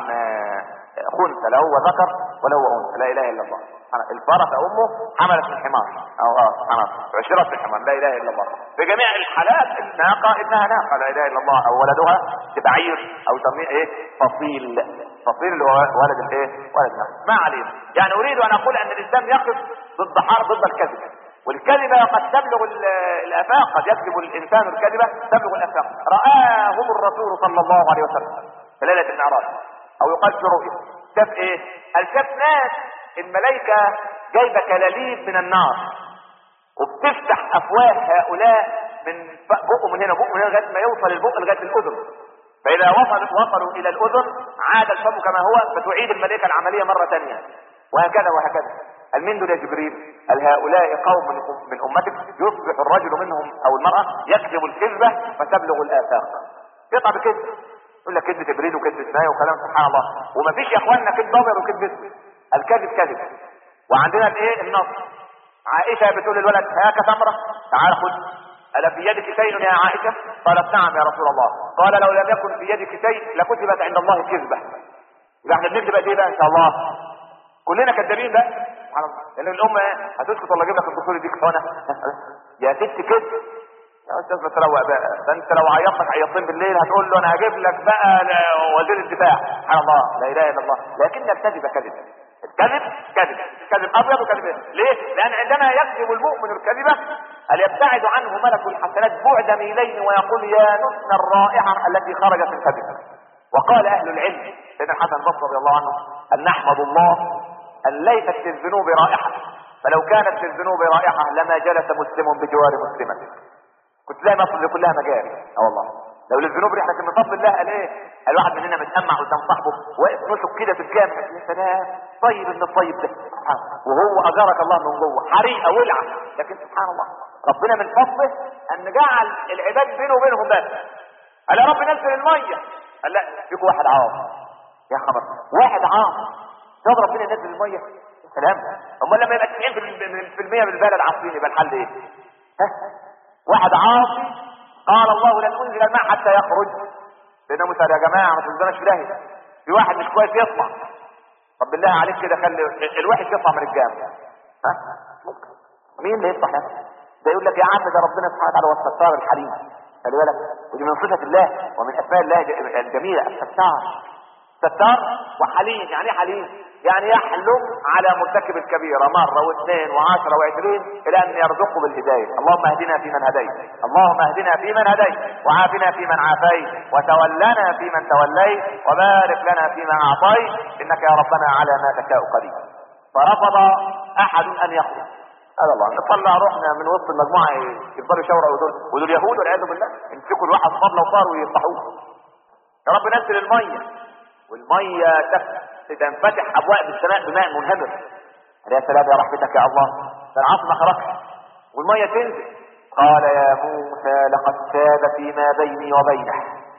خنثى لا هو ذكر ولا هو انثى لا اله الا الله الفرس امه حملت من حمار او اه سبحان الله عشرت من حمار لا اله الا الله في جميع الحالات الناقة انها ناقة لا اله الا الله او ولدها بعير او تسميه ايه فصيل فصيل اللي هو ولد الايه ولد الناقة ما علينا يعني اريد ان اقول ان الاسلام يقف ضد حرب ضد الكذب والكذبة قد تبلغ الافاق قد يكذب الانسان الكذبة تبلغ الافاق رآهم الرسول صلى الله عليه وسلم في ليلة المعراج او يقال في رؤيا شاف ايه قال شاف ناس الملائكة جايبة كلاليب من النار وبتفتح افواه هؤلاء من بقه من هنا بقه من هنا لغايه ما يوصل البق لغايه الاذن فاذا وصلت وصلوا الى الاذن عاد الفم كما هو فتعيد الملائكه العمليه مره ثانيه وهكذا وهكذا قال مين دول يا جبريل قال هؤلاء قوم من من امتك يصبح الرجل منهم او المراه يكذب الكذبه فتبلغ الافاق يقع بكذب يقول لك كذب جبريل وكذب اسماعيل وكلام سبحان الله ومفيش يا اخواننا كذب ابيض وكذب اسود الكذب كذب وعندنا الايه النص عائشه بتقول للولد هاك تمره تعال خذ ألا في يدك شيء يا عائشة قالت نعم يا رسول الله قال لو لم يكن في يدك شيء لكتبت عند الله كذبة يبقى احنا بنكتب قد ايه بقى ان شاء الله كلنا كذابين بقى سبحان الله لان الام ايه هتسكت ولا اجيب لك الدكتور يديك حقنه يا ست كده يا استاذ ما تروق بقى ده انت لو عيطت عيطين بالليل هتقول له انا هجيب لك بقى وزير الدفاع سبحان الله لا اله الا الله لكن الكذب كذب الكذب كذب كذب ابيض وكذب ليه؟ لان عندما يكذب المؤمن الكذبه هل يبتعد عنه ملك الحسنات بعد ميلين ويقول يا نتن الرائحه التي خرجت الكذب وقال اهل العلم سيدنا الحسن البصري رضي الله عنه ان نحمد الله ان ليست في الذنوب رائحه فلو كانت في الذنوب رائحه لما جلس مسلم بجوار مسلمه كنت لا مصر دي كلها مجاري اه والله لو للذنوب ريحه من فضل الله قال ايه الواحد مننا متأمع قدام صاحبه واقف نشك كده في الجامع يا سلام طيب ان الطيب ده وهو اجارك الله من جوه حريقه ولعه لكن سبحان الله ربنا من فضله ان جعل العباد بينه وبينهم بس قال يا رب نزل الميه قال لا فيك واحد عاص يا خبر واحد عاص طب ربنا ينزل الميه يا سلام امال لما يبقى 90% من البلد عاصين يبقى الحل ايه؟ ها واحد عاصي قال الله لن انزل الماء حتى يخرج سيدنا موسى يا جماعه ما تنزلناش في داهيه في واحد مش كويس يطلع طب بالله عليك كده خلي الوحش يطلع من الجامع ها مين اللي يطلع ده ده يقول لك يا عم ده ربنا سبحانه وتعالى هو الستار الحليم خلي بالك ودي من صفه الله ومن اسماء الله الجميله الستار ستار وحليم يعني ايه حليم يعني يحلم على مرتكب الكبيرة مرة واثنين وعشرة وعشرين الى ان يرزقه بالهداية اللهم اهدنا فيمن هديت اللهم اهدنا فيمن هديت وعافنا فيمن عافيت وتولنا فيمن توليت وبارك لنا فيما اعطيت انك يا ربنا على ما تشاء قدير فرفض احد ان يخرج هذا الله نطلع روحنا من وسط المجموعة يفضلوا يشاوروا ودول ودول يهود والعياذ بالله يمسكوا الواحد فضله وصاروا ويفتحوه يا رب نزل المية والمية تنفتح ابواب السماء بماء منهمر يا سلام يا رحمتك يا الله ده العاصمة خرجت والمية تنزل قال يا موسى لقد تاب فيما بيني وبينه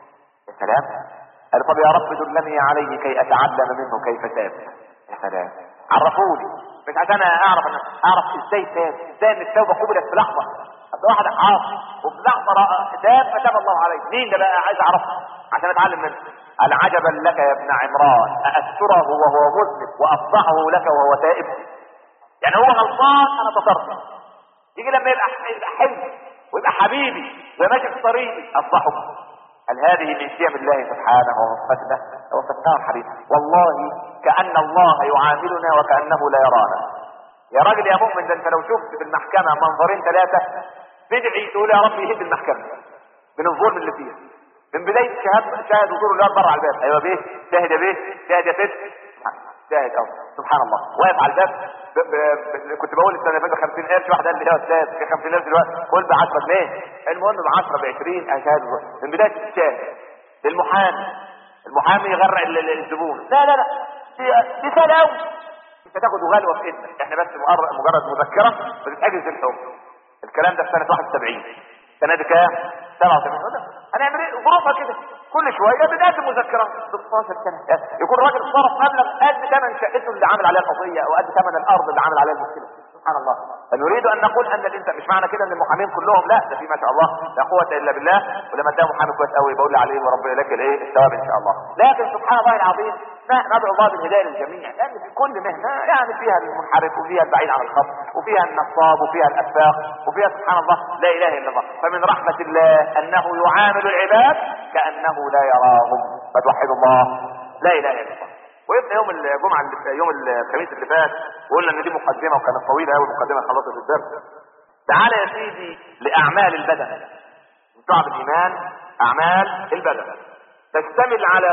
يا سلام قال طب يا رب دلني عليه كي اتعلم منه كيف تاب يا سلام عرفوني مش عشان اعرف أنا اعرف ازاي تاب ازاي ان التوبه قبلت في لحظه اصل واحد عاصي وفي لحظه تاب فتاب الله عليه مين ده بقى عايز اعرفه عشان اتعلم منه قال عجبا لك يا ابن عمران أأستره وهو مذنب وأفضحه لك وهو تائب يعني هو غلطان أنا تصرف يجي لما يبقى يبقى حلم ويبقى حبيبي وماشي في طريقي أفضحه قال هذه من سيم الله سبحانه وصفته هو ستار حبيبي والله كأن الله يعاملنا وكأنه لا يرانا يا راجل يا مؤمن ده انت لو شفت في المحكمة منظرين ثلاثة تدعي تقول يا رب يهد المحكمة من الظلم اللي فيها من بداية شهاد شاهد وزور الواد بره على الباب ايوه بيه شاهد يا بيه شاهد يا ست شاهد اه سبحان الله واقف على الباب ب... ب... ب... كنت بقول السنه اللي فاتت 50 قرش واحد قال لي يا استاذ في 50 قرش دلوقتي قول ب 10 جنيه المهم ب 10 ب 20 اهي شاهد وزور. من بدايه الشاهد للمحامي المحامي يغرق ال- ال- الزبون لا لا لا دي دي سهله قوي انت تاخد غلوه في ايدك احنا بس مجرد مجرد مذكره بتتحجز الحكم الكلام ده في سنه 71 السنه دي كام 87 هذا هنعمل ايه ظروفها كده كل شويه بنقدم مذكرات 16 سنه يكون راجل صرف مبلغ قد ثمن شقته اللي عامل عليها القضيه او قد ثمن الارض اللي عامل عليها المشكله سبحان الله فنريد ان نقول ان الانسان مش معنى كده ان المحامين كلهم لا ده في ما شاء الله لا قوه الا بالله ولما تلاقي محامي كويس قوي بقول لي عليه وربنا لك الايه الثواب ان شاء الله لكن سبحان الله العظيم ما ندعو الله بالهدايه للجميع لان في كل مهنه يعني فيها المنحرف وفيها البعيد عن الخط وفيها النصاب وفيها الافاق وفيها سبحان الله لا اله الا الله فمن رحمه الله انه يعامل العباد كانه لا يراهم فتوحدوا الله لا اله الا الله وقفنا يوم الجمعه اللي يوم الخميس اللي فات وقلنا ان دي مقدمه وكانت طويله قوي المقدمه خلصت الدرس تعال يا سيدي لاعمال البدن من شعب الايمان اعمال البدن تشتمل على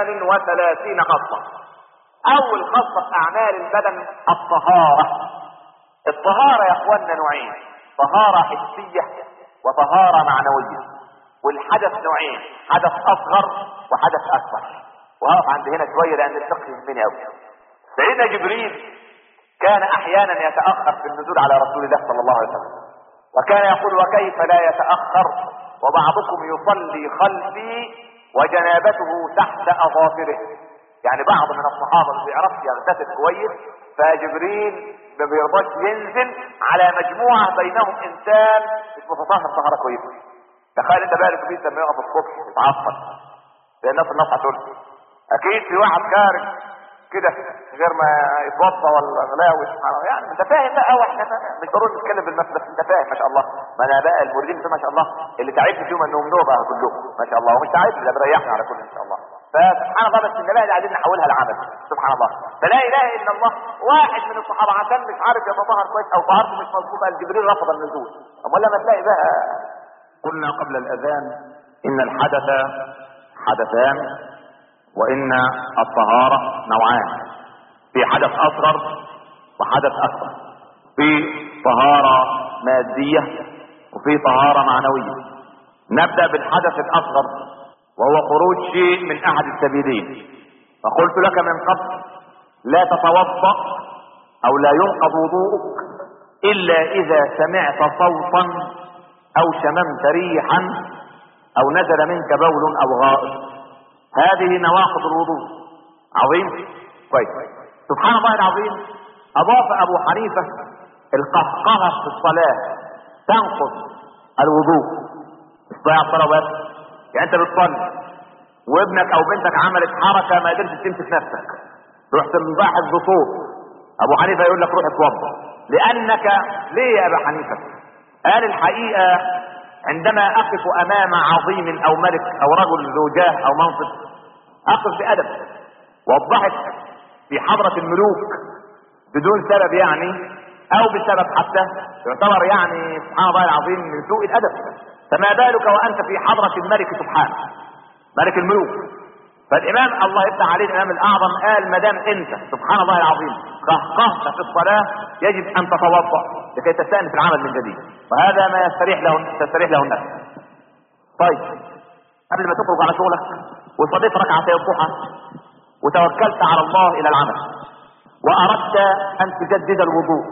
38 خصله اول خصله في اعمال البدن الطهاره الطهاره يا اخواننا نوعين طهاره حسيه وطهاره معنويه والحدث نوعين حدث اصغر وحدث اكبر وهقف عند هنا شويه لان الفقه يهمني قوي سيدنا جبريل كان احيانا يتاخر في النزول على رسول الله صلى الله عليه وسلم وكان يقول وكيف لا يتاخر وبعضكم يصلي خلفي وجنابته تحت اظافره يعني بعض من الصحابه ما بيعرفش يغتسل كويس فجبريل ما بيرضاش ينزل على مجموعه بينهم انسان مش متطهر طهاره كويسه تخيل انت بقى جبريل لما يقف الصبح يتعصب لان الناس الناس هتقول اكيد في واحد خارج كده غير ما يتوضى ولا غلاوي سبحان الله يعني انت فاهم بقى واحنا مش ضروري نتكلم بالنفس بس انت فاهم ما شاء الله ما انا بقى الموردين ما شاء الله اللي تعبت فيهم انهم نوبه كلهم ما شاء الله ومش تعبت ده مريحنا على كل ان شاء الله فسبحان الله بس النبي اللي عايزين نحولها لعمل سبحان الله فلا اله الا الله واحد من الصحابه عشان مش عارف يتظاهر كويس او طهارته مش مظبوطه جبريل رفض النزول اما لما تلاقي بقى قلنا قبل الاذان ان الحدث حدثان وان الطهاره نوعان في حدث اصغر وحدث اكبر في طهاره ماديه وفي طهاره معنويه نبدا بالحدث الاصغر وهو خروج شيء من احد السبيلين فقلت لك من قبل لا تتوضا او لا ينقض وضوءك الا اذا سمعت صوتا او شممت ريحا او نزل منك بول او غائط هذه نواقض الوضوء عظيم كويس سبحان الله العظيم اضاف ابو حنيفه القهقهه في الصلاه تنقض الوضوء استطاع الصلاه بس يعني انت بتصلي وابنك او بنتك عملت حركه ما قدرتش تمسك نفسك رحت مباحث بصوت ابو حنيفه يقول لك روح اتوضا لانك ليه يا ابا حنيفه قال الحقيقه عندما اقف امام عظيم او ملك او رجل ذو جاه او منصب اقف بادب والضحك في حضره الملوك بدون سبب يعني او بسبب حتى يعتبر يعني سبحان الله العظيم من سوء الادب فما بالك وانت في حضره الملك سبحانه ملك الملوك فالامام الله يفتح عليه الامام الاعظم قال ما دام انت سبحان الله العظيم قهقهت في الصلاه يجب ان تتوضا لكي تستانف العمل من جديد وهذا ما يستريح له تستريح له النفس طيب قبل ما تخرج على شغلك وصليت ركعتي الضحى وتوكلت على الله الى العمل واردت ان تجدد الوضوء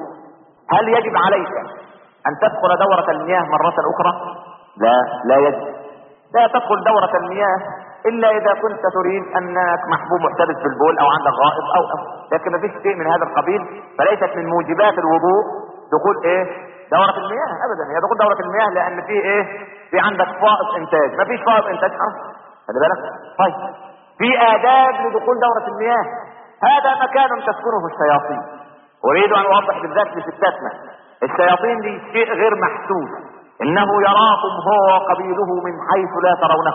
هل يجب عليك ان تدخل دورة المياه مرة اخرى لا لا يجب لا تدخل دورة المياه الا اذا كنت تريد انك محبوب محتبس في البول او عندك غائط او أو لكن ما فيش شيء من هذا القبيل فليست من موجبات الوضوء دخول ايه دورة المياه ابدا هي دخول دورة المياه لان في ايه في عندك فائض انتاج ما فيش فائض انتاج خلاص خلي بالك طيب في آداب لدخول دورة المياه هذا مكان تسكنه الشياطين أريد أن أوضح بالذات لستاتنا الشياطين دي شيء غير محسوس إنه يراكم هو وقبيله من حيث لا ترونه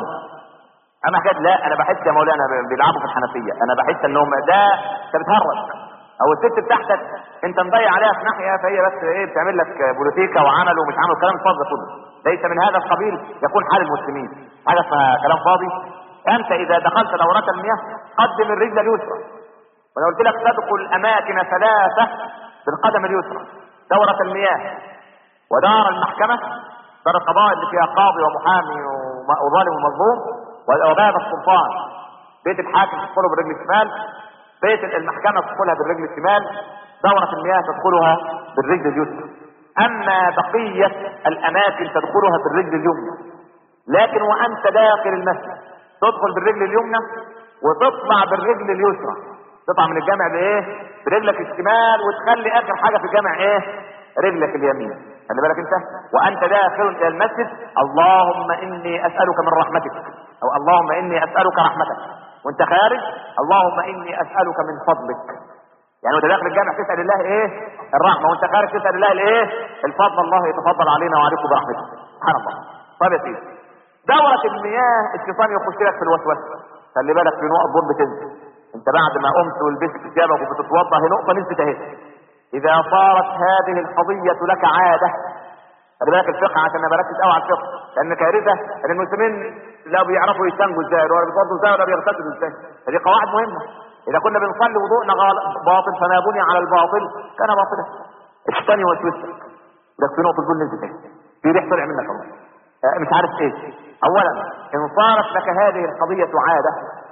أما كده لا أنا بحس يا مولانا بيلعبوا في الحنفية أنا بحس إنهم ده أنت بتهرج أو الست بتاعتك أنت مضيع عليها في ناحية فهي بس إيه بتعمل لك بوليتيكا وعمل ومش عمل كلام فاضي كله ليس من هذا القبيل يكون حال المسلمين حاجة اسمها كلام فاضي انت اذا دخلت دورة المياه قدم الرجل اليسرى وانا قلت لك تدخل اماكن ثلاثة بالقدم اليسرى دورة المياه ودار المحكمة دار القضاء اللي فيها قاضي ومحامي وظالم ومظلوم وباب السلطان بيت الحاكم تدخله بالرجل الشمال بيت المحكمة تدخلها بالرجل الشمال دورة المياه تدخلها بالرجل اليسرى اما بقية الاماكن تدخلها بالرجل اليمنى لكن وانت داخل المسجد تدخل بالرجل اليمنى وتطلع بالرجل اليسرى تطلع من الجامع بايه برجلك الشمال وتخلي اخر حاجه في الجامع ايه رجلك اليمين خلي بالك انت وانت داخل الى المسجد اللهم اني اسالك من رحمتك او اللهم اني اسالك رحمتك وانت خارج اللهم اني اسالك من فضلك يعني وانت داخل الجامع تسال الله ايه الرحمه وانت خارج تسال الله الايه الفضل الله يتفضل علينا وعليكم برحمته سبحان الله طيب يا سيدي دورة المياه الشيطان يخش لك في الوسوسة خلي بالك في نقط بول بتنزل انت بعد ما قمت ولبست ثيابك وبتتوضا هي نقطة نزلت اهي اذا صارت هذه القضية لك عادة خلي بالك الفقه عشان انا بركز قوي على الفقه لان كارثة ان المسلمين لا بيعرفوا يستنجوا ازاي ولا بيتوضوا ازاي ولا بيغتسلوا ازاي هذه قواعد مهمة اذا كنا بنصلي وضوءنا باطل فما بني على الباطل كان باطلا الشيطان يوسوسك لك في نقطة بول نزلت اهي في ريح طلع منك الله مش عارف ايه اولا ان صارت لك هذه القضية عادة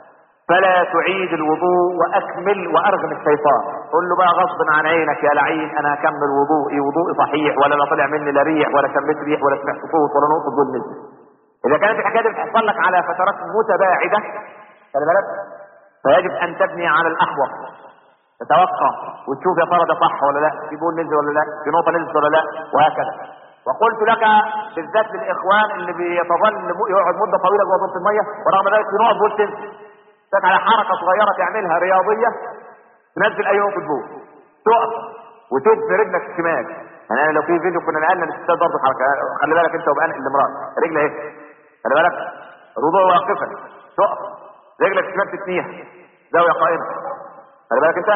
فلا تعيد الوضوء واكمل وارغم الشيطان قل له بقى غصب عن عينك يا لعين انا هكمل وضوئي وضوئي صحيح ولا لا طلع مني لا ريح ولا شميت ريح ولا سمعت صوت ولا نقطة دول نزل اذا كانت الحكايه دي بتحصل لك على فترات متباعده خلي بالك فيجب ان تبني على الاحوط تتوقع وتشوف يا ترى ده صح ولا لا في بول نزل ولا لا في نقطه نزلت ولا لا وهكذا وقلت لك بالذات للاخوان اللي بيتظل يقعد مده طويله جوه ضغط الميه ورغم ذلك في نقط بول تنزل على حركه صغيره تعملها رياضيه تنزل اي نقطه بول تقف وتدفي رجلك الشمال يعني انا لو في فيديو كنا نقلنا للستات برضه حركه خلي بالك انت وبقى الامراه رجل اهي خلي بالك الوضوء واقفا تقف رجلك الشمال تثنيها زاويه قائمه خلي بالك انت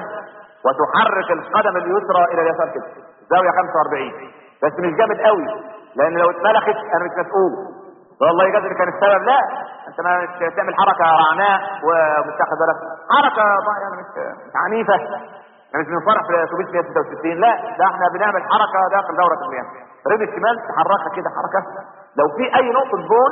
وتحرك القدم اليسرى الى اليسار كده زاويه 45 بس مش جامد قوي لان لو اتملخت انا مش مسؤول والله يجازي كان السبب لا انت ما مش تعمل حركه رعناء ومش تاخد بالك حركه يعني مش مش عنيفه احنا مش بنفرح في اتوبيس 166 لا ده احنا بنعمل حركه داخل دوره المياه رجل الشمال تحركها كده حركه لو في اي نقطه جول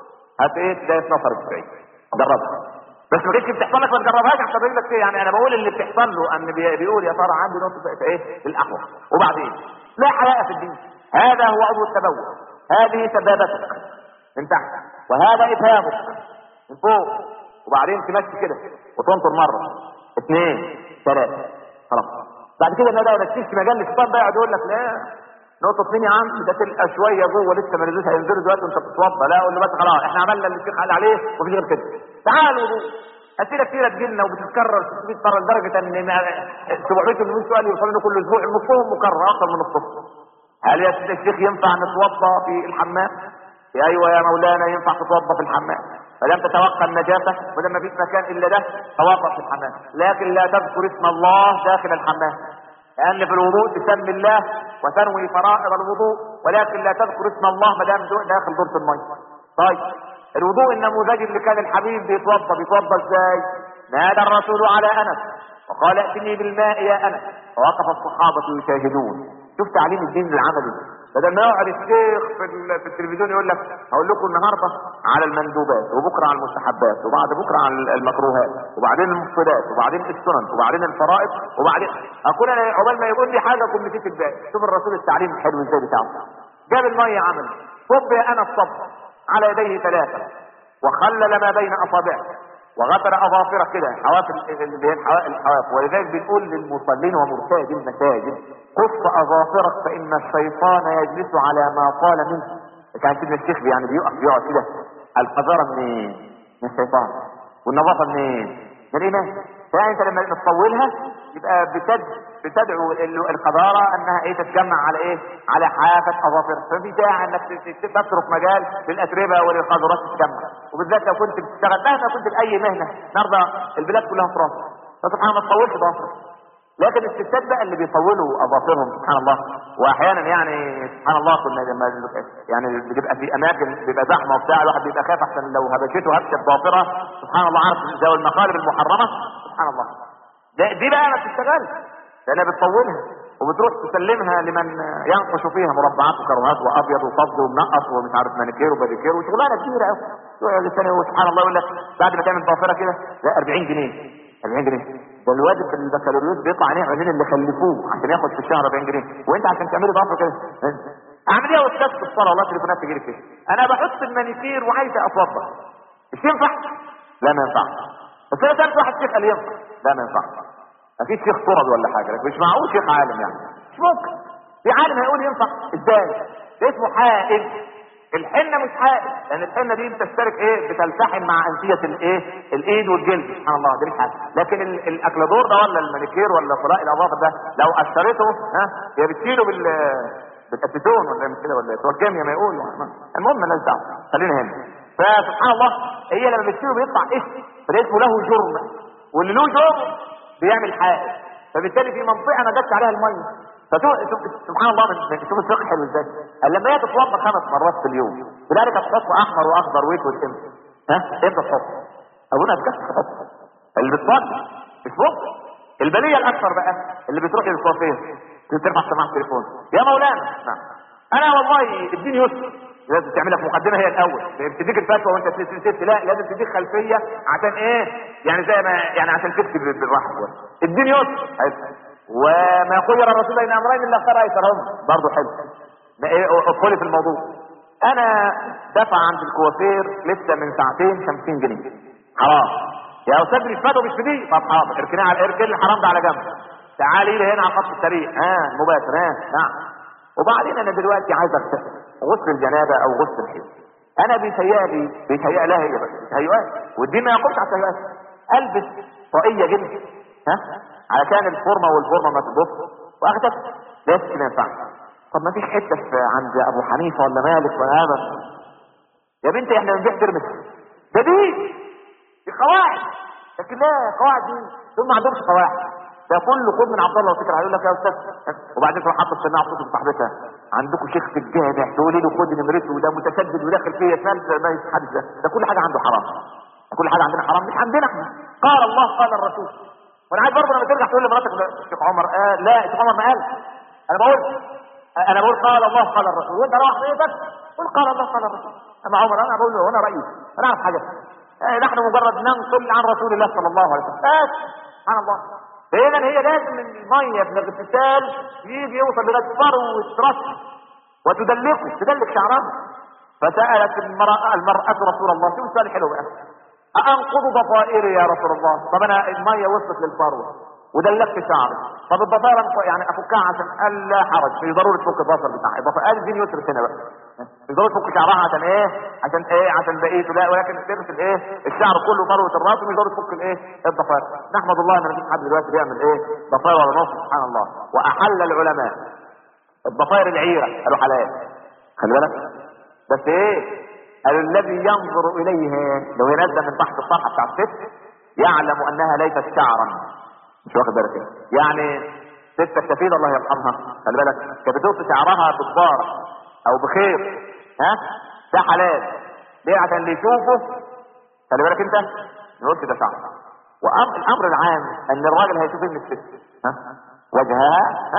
هت ايه تلاقي اتنصر بعيد جربها بس ما كانتش بتحصل لك ما تجربهاش عشان رجلك ايه يعني انا بقول اللي بتحصل له ان بي- بيقول يا ترى عندي نقطه في ايه الاحوال وبعدين لا حياء في الدين هذا هو عضو التبول هذه سبابتك من تحت وهذا ابهامك من فوق وبعدين تمشي كده وتنطر مره اثنين ثلاثه خلاص بعد كده ما ده تمشي مجال الشيطان بقى يقعد يقول لك لا نقطة اتنين يا عم ده تلقى شوية جوه لسه ما نزلش هينزلوا دلوقتي وانت بتتوضى لا اقول له بس خلاص احنا عملنا اللي الشيخ قال عليه ومفيش غير كده تعالوا وضوء اسئله كتيره تجيلنا وبتتكرر 600 مره لدرجه ان ما- 700 800 سؤال يوصلوا لنا كل اسبوع نصهم مكرر اكثر من نصهم هل يا سيدي الشيخ ينفع نتوضا في الحمام؟ ايوه يا مولانا ينفع تتوضا في الحمام ما دام تتوقع النجاسه ما دام ما فيش مكان الا ده توضا في الحمام لكن لا تذكر اسم الله داخل الحمام لان في الوضوء تسمي الله وتنوي فرائض الوضوء ولكن لا تذكر اسم الله ما دام داخل دورة الميه طيب الوضوء النموذجي اللي كان الحبيب بيتوضا بيتوضا ازاي نادى الرسول على انس وقال ائتني بالماء يا انس فوقف الصحابه يشاهدون شوف تعليم الدين العملي بدل ما يقعد الشيخ في, ال- في التلفزيون يقول لك هقول لكم النهارده على المندوبات وبكره على المستحبات وبعد بكره على المكروهات وبعدين المفسدات وبعدين السنن وبعدين الفرائض وبعدين اكون انا عقبال ما يقول لي حاجه اكون نسيت الباقي شوف الرسول التعليم الحلو ازاي بتاعه جاب الميه عمل صب يا انا الصب على يديه ثلاثه وخلل ما بين اصابعه وغفر اظافره كده حواف ال- اللي هي الحوا- الحواف ولذلك بنقول للمصلين ومرتاد المساجد قص اظافرك فان الشيطان يجلس على ما قال منه كان سيدنا الشيخ يعني بيقف بيقعد كده القذاره منين؟ من الشيطان والنظافه منين؟ من الايمان فانت انت لما تطولها يبقى بتد بتدعو ال- القذاره انها ايه تتجمع على ايه؟ على حافه اظافر ففي داعي انك ت- ت- تترك مجال للاتربه وللقاذورات تتجمع وبالذات لو كنت بتشتغل مهما كنت باي مهنه النهارده البلاد كلها تراث فسبحان الله ما تطولش ضوافرك لكن الستات بقى اللي بيطولوا اظافرهم سبحان الله واحيانا يعني سبحان الله كنا لما يعني بتبقى في اماكن بيبقى زحمه وبتاع الواحد بيبقى خايف احسن لو هبشته هبشه ضافره سبحان الله عارف زي المقالب المحرمه سبحان الله ده دي بقى ما بتشتغلش لانها بتطولها وبتروح تسلمها لمن ينقش فيها مربعات وكروهات وابيض وفض ومنقص ومش عارف مانيكير وباديكير وشغلانه كبيره قوي يقعد الثاني سبحان الله يقول لك بعد ما تعمل ضافره كده لا 40 جنيه 40 جنيه ده الواد في البكالوريوس بيطلع عينيه عينين اللي خلفوه عشان ياخد في الشهر 40 جنيه وانت عشان تعملي ضافره كده اعمل ايه يا استاذ في الصلاه والله تليفونات تجي لي كده انا بحط المانيكير وعايزه اتوضا مش ينفع؟ لا ما ينفعش بس انا سالت واحد شيخ قال لي ينفع لا ما ينفعش اكيد شيخ طرد ولا حاجه لكن مش معقول شيخ عالم يعني مش ممكن في عالم هيقول ينفع ازاي ده اسمه حائل الحنه مش حائل لان الحنه دي بتشترك ايه بتلتحم مع انسيه الايه الايد والجلد سبحان الله دي مش حائل لكن ال- الاكلادور ده ولا المانيكير ولا طلاق الاظافر ده لو قشرته ها هي بتشيله بال بالاسيتون ولا مش كده ولا إيه؟ بتوع الكيمياء ما يقولوا المهم مالناش دعوه خلينا هنا فسبحان الله هي لما بتشيله بيطلع اسم فده اسمه له جرم واللي له جرم بيعمل حائل فبالتالي في منطقه ما جاتش عليها الميه فشوف سبحان الله من من- شوف الفقه حلو ازاي قال لما هي تتوضا خمس مرات في اليوم بذلك تحط احمر واخضر واسود امتى ها امتى تحط ابونا اتكفى تحط اللي بتصلي مش ممكن البليه الاكثر بقى اللي بتروح للكوافير ترفع سماعه التليفون يا مولانا نعم انا والله الدين يسر لازم تعمل لك مقدمه هي الاول بتديك الفتوى وانت ست ست لا لازم تديك خلفيه عشان ايه يعني زي ما يعني عشان تكتب بالراحه شويه الدين يسر حلو. وما خير الرسول بين امرين الا اختار ايسرهم برضه حلو ما ايه ادخلي في الموضوع انا دفع عند الكوافير لسه من ساعتين 50 جنيه حرام يا استاذ مش فاتوا مش في دي طب حاضر اركنها على اركن الحرام ده على جنب تعالي لي هنا على خط السريع ها مباشر ها نعم وبعدين انا دلوقتي عايز اغتسل غسل الجنابه او غسل الحيض انا بيتهيألي بيتهيأ لها هي بس بيتهيألي والدين ما يقولش على التهيؤات البس طاقيه جلد ها علشان الفورمه والفورمه ما تبص واخدت بس ما ينفعش طب ما فيش حته في عند ابو حنيفه ولا مالك ولا هذا يا بنتي احنا بنبيع ترمس ده دي دي قواعد لكن لا قواعد دي دول ما عندهمش قواعد ده كله خد من عبد الله وفكر هيقول لك يا استاذ وبعدين تروح حاطط سماعه صوت صاحبتها عندكم شيخ في الجامع تقولي له خد نمرته وده متشدد وداخل فيا كلام ما يتحدث ده ده كل حاجه عنده حرام ده كل حاجه عندنا حرام مش عندنا احنا قال الله قال الرسول وانا عايز برضه لما ترجع تقول لمراتك الشيخ عمر آه لا الشيخ عمر ما قال انا بقول انا بقول قال الله قال الرسول وانت روح بيتك قول قال الله قال الرسول اما عمر انا بقول له انا رايي انا اعرف حاجه آه نحن مجرد ننقل عن رسول الله صلى الله عليه وسلم بس سبحان الله فاذا هي لازم الميه من الاغتسال يجي يوصل لغايه فروه راس وتدلكه تدلك شعرها فسالت المراه المراه رسول الله شوف السؤال الحلو بقى أأنقض ضفائري يا رسول الله طب أنا المية وصلت للفروة ودلكت شعري طب الضفائر أنق- يعني أفكها عشان قال لا حرج في ضرورة فك الضفر بتاعي الضفائر دي يسرت هنا بقى في ضرورة فك شعرها عشان إيه عشان إيه عشان بقيته لا ولكن تغسل إيه الشعر كله فروة الرأس ومش ضرورة فك الإيه الضفائر نحمد الله إن مفيش حد دلوقتي بيعمل إيه ضفائر ولا نص سبحان الله وأحل العلماء الضفائر العيرة قالوا حلال خلي بالك بس ايه قالوا الذي ينظر اليها لو هي نازله من تحت الصفحه بتاع الست يعلم انها ليست شعرا مش واخد بالك ايه يعني ست السفينه الله يرحمها خلي بالك كانت بتوصي شعرها بكبار او بخير ها ده حلال ليه عشان اللي يشوفه خلي بالك انت نقول ده شعر والامر العام ان الراجل هيشوف ان الست ها وجهها ها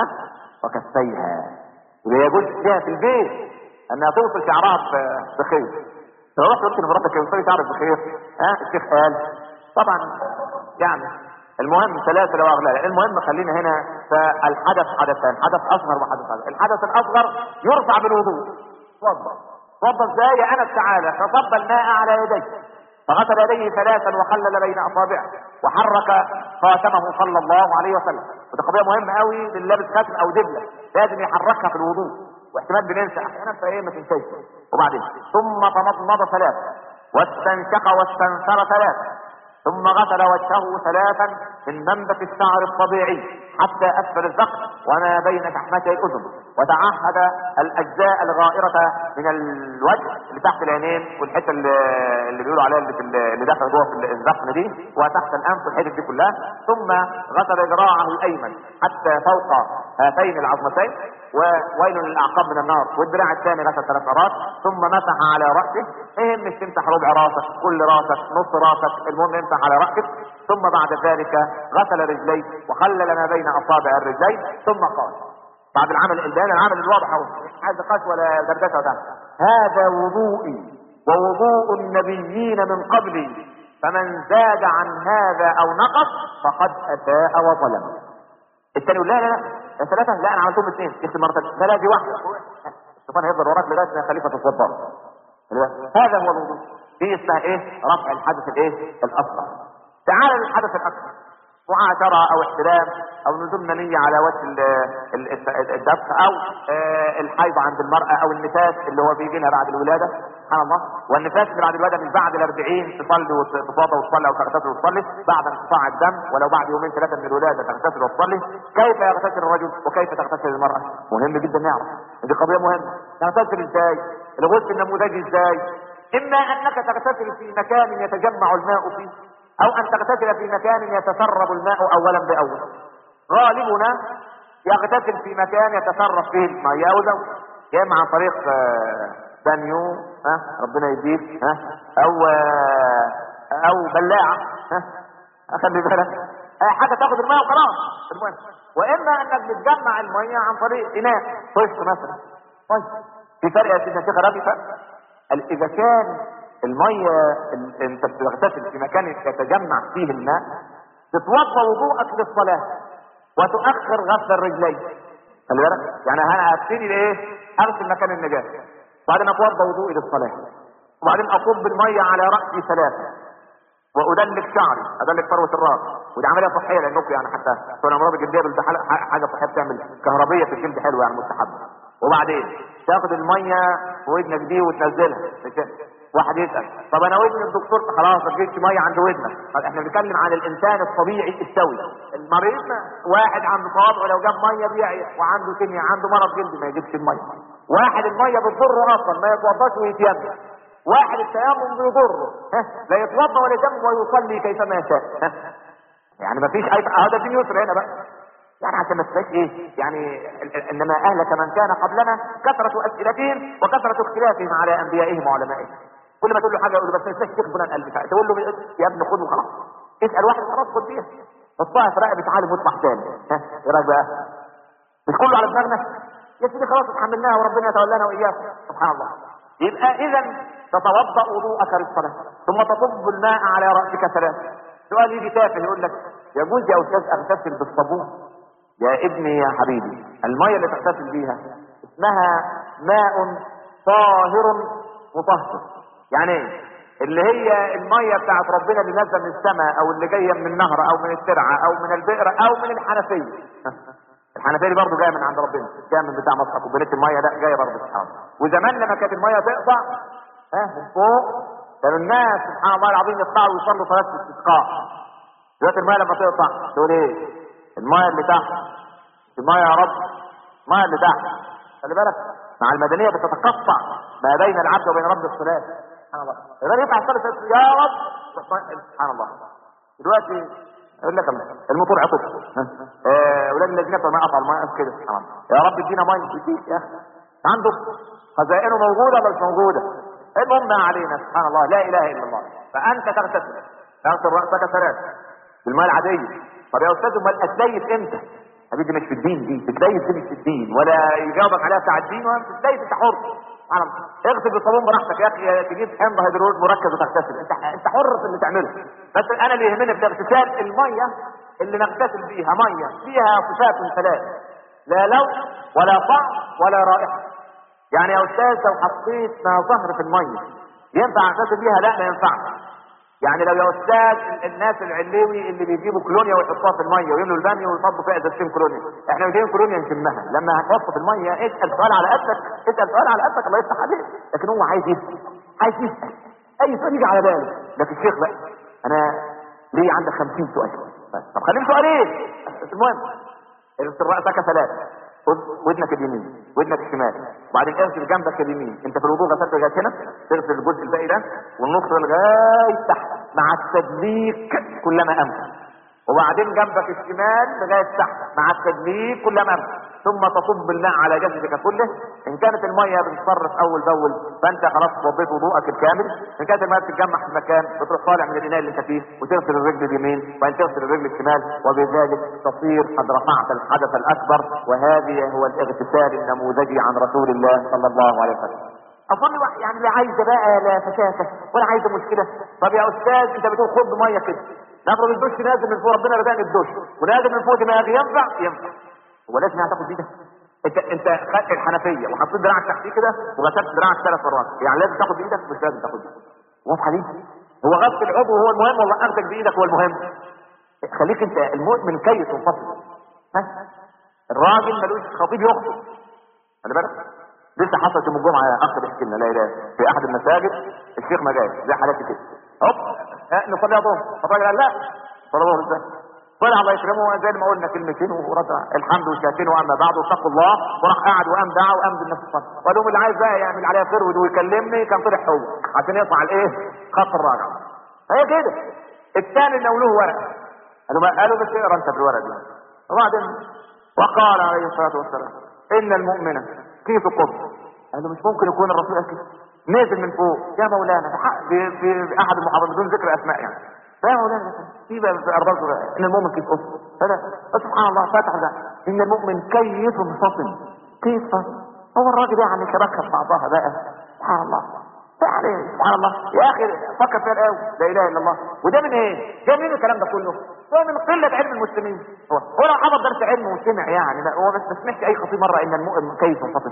وكفيها ولا يجوز فيها في البيت انها توصل شعرها ب- بخير لو رحت قلت لمراتك يوصلي شعرك بخير ها الشيخ قال طبعا يعني المهم ثلاثة لو أغلى المهم خلينا هنا فالحدث حدثان حدث أصغر وحدث أصغر الحدث الأصغر يرفع بالوضوء توضأ توضأ ازاي يا أنس تعالى فصب الماء على يديه فغسل يديه ثلاثا وخلل بين اصابعه وحرك خاتمه صلى الله عليه وسلم وده قضيه مهمه قوي للي لابس خاتم او دبله لازم يحركها في الوضوء واحتمال بننسى احيانا فايه ما تنساش وبعدين ثم تمضمض ثلاثا واستنشق واستنثر ثلاثا ثم غسل وجهه ثلاثا من منبت الشعر الطبيعي حتى اسفل الذقن وما بين شحمتي الاذن وتعهد الاجزاء الغائره من الوجه اللي تحت العينين والحته اللي, اللي بيقولوا عليها اللي, في ال- اللي داخل جوه في الذقن دي وتحت الانف والحته دي كلها ثم غسل ذراعه الايمن حتى فوق هاتين العظمتين وويل للاعقاب من النار والدراع الثاني غسل ثلاث مرات ثم مسح على راسه ايه مش تمسح ربع راسك كل راسك نص راسك المهم امسح على راسك ثم بعد ذلك غسل رجليه وخلل ما بين اصابع الرجلين ثم قال بعد العمل البيان العمل الواضح اهو مش عايز نقاش ولا دردشه ولا هذا وضوئي ووضوء النبيين من قبلي فمن زاد عن هذا او نقص فقد اساء وظلم الثاني يقول لا لا لا يا ثلاثة لا انا عملتهم اثنين اكتب مرتين لا لا دي واحدة الشيطان هيفضل وراك لغاية ما خليفة تتوضا هذا هو الوضوء دي اسمها ايه رفع الحدث الايه الاصغر تعال للحدث الاكبر معاشرة او احتلام او نزول منية على وجه ال- ال- الت- الدفع او آه، الحيض عند المرأة او النفاس اللي هو بيجي لها بعد الولادة سبحان الله والنفاس اللي بعد الولادة مش بعد الاربعين تصلي وتتوضا وتصلي او تغتسل وتصلي بعد انقطاع الدم ولو بعد يومين ثلاثة من الولادة تغتسل وتصلي كيف يغتسل الرجل وكيف تغتسل المرأة مهم جدا نعرف دي قضية مهمة تغتسل ازاي الغسل النموذجي ازاي اما انك تغتسل في مكان يتجمع الماء فيه او ان تغتسل في مكان يتسرب الماء اولا باول غالبنا يغتسل في مكان يتسرب فيه الماء او زوج يا اما عن طريق آه، بانيو ها ربنا يديك ها او آه، او بلاعه ها خلي بالك اي حاجه تاخد الماء وخلاص المهم واما انك بتجمع الميه عن طريق اناء طشت مثلا طيب في فرق يا سيدنا شيخ ربي فرق قال اذا كان الميه ال- انت بتغتسل في مكان يتجمع فيه الماء تتوضا وضوءك للصلاه وتؤخر غسل الرجلين خلي بالك يعني انا هبتدي بايه اغسل مكان النجاسه وبعدين اتوضا وضوئي للصلاه وبعدين اصب الميه على راسي ثلاثه وادلك شعري ادلك فروه الراس ودي عمليه صحيه لانكم يعني حتى بتوع الامراض الجلديه دول ح- حاجه صحيه بتعمل كهربيه في الجلد حلوه يعني مستحبه وبعدين تاخد الميه في ودنك دي وتنزلها واحد يسال طب انا ودني الدكتور خلاص ما تجيبش ميه عند ودنك طب احنا بنتكلم عن الانسان الطبيعي السوي المريض واحد عنده صوابعه لو جاب ميه بيعيا وعنده كيمياء عنده مرض جلدي ما يجيبش الميه واحد الميه بتضره اصلا ما يتوضاش ويتيمم واحد التيمم بيضره ها لا يتوضا ولا يتيمم ويصلي كيفما يشاء ها يعني ما فيش اي هذا في يسر هنا بقى يعني عشان ما تبقاش ايه يعني ال- ال- انما اهلك من كان قبلنا كثرة اسئلتهم وكثرة اختلافهم على انبيائهم وعلمائهم كل ما تقول له حاجه يقول له بس ما الشيخ فلان قال لي كذا. تقول له يا ابني خد وخلاص اسال واحد خلاص خد بيها حطها في رقبه عالم واطلع تاني ها ايه رايك بقى مش كله على دماغنا يا سيدي خلاص اتحملناها وربنا يتولانا واياكم سبحان الله يبقى اذا تتوضا وضوءك للصلاه ثم تصب الماء على راسك ثلاث سؤال يجي تافه يقول لك يجوز يا استاذ اغتسل بالصابون يا ابني يا حبيبي الميه اللي تغتسل بيها اسمها ماء طاهر مطهر يعني ايه اللي هي الميه بتاعت ربنا اللي نازله من السماء او اللي جايه من النهر او من الترعه او من البئر او من الحنفيه الحنفيه دي برضه جايه من عند ربنا جايه من بتاع مصر كوبايه الميه ده جايه برضه سبحان الله وزمان لما كانت الميه تقطع ها من فوق كانوا الناس سبحان الله العظيم يطلعوا ويصلوا صلاه الاستسقاء دلوقتي الميه لما تقطع تقول ايه الميه اللي تحت الميه يا رب الميه اللي تحت خلي بالك مع المدنيه بتتقطع ما بين العبد وبين رب الصلاه سبحان الله الراجل يطلع يصلي يا رب سبحان الله دلوقتي يقول لك الله الموتور عطل آه، اولاد الذين ما قطع الماء كده سبحان الله يا رب ادينا ميه اديك يا اخي عنده خزائنه موجوده ولا مش موجوده المهم ما علينا سبحان الله لا اله الا الله فانت تغتسل تغسل راسك ثلاث بالماء العاديه طب يا استاذ امال اتليف امتى؟ حبيبي مش في الدين دي تتليف دي مش في الدين ولا يجاوبك عليها بتاع الدين ولا تتليف انت حر سبحان الله اغسل بالصابون براحتك يا اخي تجيب حمض هيدروليك مركز وتغتسل انت انت حر في اللي تعمله بس انا اللي يهمني في الاغتسال الميه اللي نغتسل بيها ميه فيها صفات ثلاث لا لون ولا طعم ولا رائحه يعني يا استاذ لو حطيت ما ظهر في الميه ينفع اغتسل بيها لا ما ينفعش يعني لو يا استاذ ال- الناس العلوي اللي بيجيبوا كولونيا ويحطوها في الميه ويملوا الباميه ويفضوا فيها ازازتين كولونيا احنا محتاجين كولونيا نشمها لما هتحط في الميه اسال سؤال على قدك اسال سؤال على قدك الله يفتح عليك لكن هو عايز يسال عايز يسال اي سؤال يجي على باله لكن الشيخ بقى انا ليه عندك 50 سؤال بس طب خليهم سؤالين بس المهم اغسل راسك ثلاث خد ودنك اليمين ودنك الشمال وبعدين اغسل جنبك اليمين انت في الوضوء غسلت لغايه هنا تغسل الجزء الباقي ده والنص لغايه تحت مع التدليك كلما امكن وبعدين جنبك الشمال لغايه تحت مع التدليك كلما امكن ثم تصب الماء على جسدك كله ان كانت الميه بتتصرف اول باول فانت خلاص وضيت وضوءك الكامل ان كانت الميه بتتجمع في مكان بتروح طالع من الاناء اللي انت فيه وتغسل الرجل اليمين وبعدين تغسل الرجل الشمال وبذلك تصير قد رفعت الحدث الاكبر وهذه هو الاغتسال النموذجي عن رسول الله صلى الله عليه وسلم اظن واحد يعني لا عايزه بقى لا فشاكه ولا عايزه مشكله طب يا استاذ انت بتقول خد ميه كده نفرض الدش نازل من فوق ربنا رزقني الدش ونازل من فوق دماغي ينفع ينفع هو لازم يعني تاخد بايدك انت انت خدت الحنفيه وحطيت دراعك تحتيه كده وغسلت دراعك ثلاث مرات يعني لازم تاخد بايدك مش لازم تاخد بايدك واضحه دي هو غسل العضو هو المهم ولا اخدك بايدك هو المهم خليك انت المؤمن كيس وفصل ها الراجل ملوش خطيب يخطب خلي بالك لسه حصلت يوم الجمعه يا اخ بيحكي لنا لا اله في احد المساجد الشيخ ما جاش زي حالاتي كده هوب ها، نصلي ظهر فالراجل قال لا صلى ظهر ازاي طلع الله يكرمه زي ما قلنا كلمتين ورجع الحمد والشاكين واما بعد واتقوا الله وراح قاعد وقام دعا وقام بالناس الصلاه وقال لهم اللي عايز بقى يعمل عليها فرود ويكلمني كان طلع هو عشان يطلع الايه خط الراجع هي كده الثاني نولوه ورقه قالوا ما قالوا بس اقرا انت في الورقه دي وبعدين وقال عليه الصلاه والسلام ان المؤمن كيف قبض قال له مش ممكن يكون الرسول قال كده نازل من فوق يا مولانا ده حق في, في احد المحاضرات بدون ذكر اسماء يعني فيا مولانا في بقى في ارباب ان المؤمن كيف قبض هذا سبحان الله فتح ده ان المؤمن كيف فطن كيف فطن هو الراجل يعني شبكها في بعضها بقى سبحان الله يعني سبحان الله يا اخي فكر فيها الاول لا اله الا الله وده من ايه؟ ده منين الكلام ده كله؟ ده من قله علم المسلمين هو هو لو حضر درس علم وسمع يعني لا هو بس ما سمعش اي خطيب مره ان المؤمن كيف فطن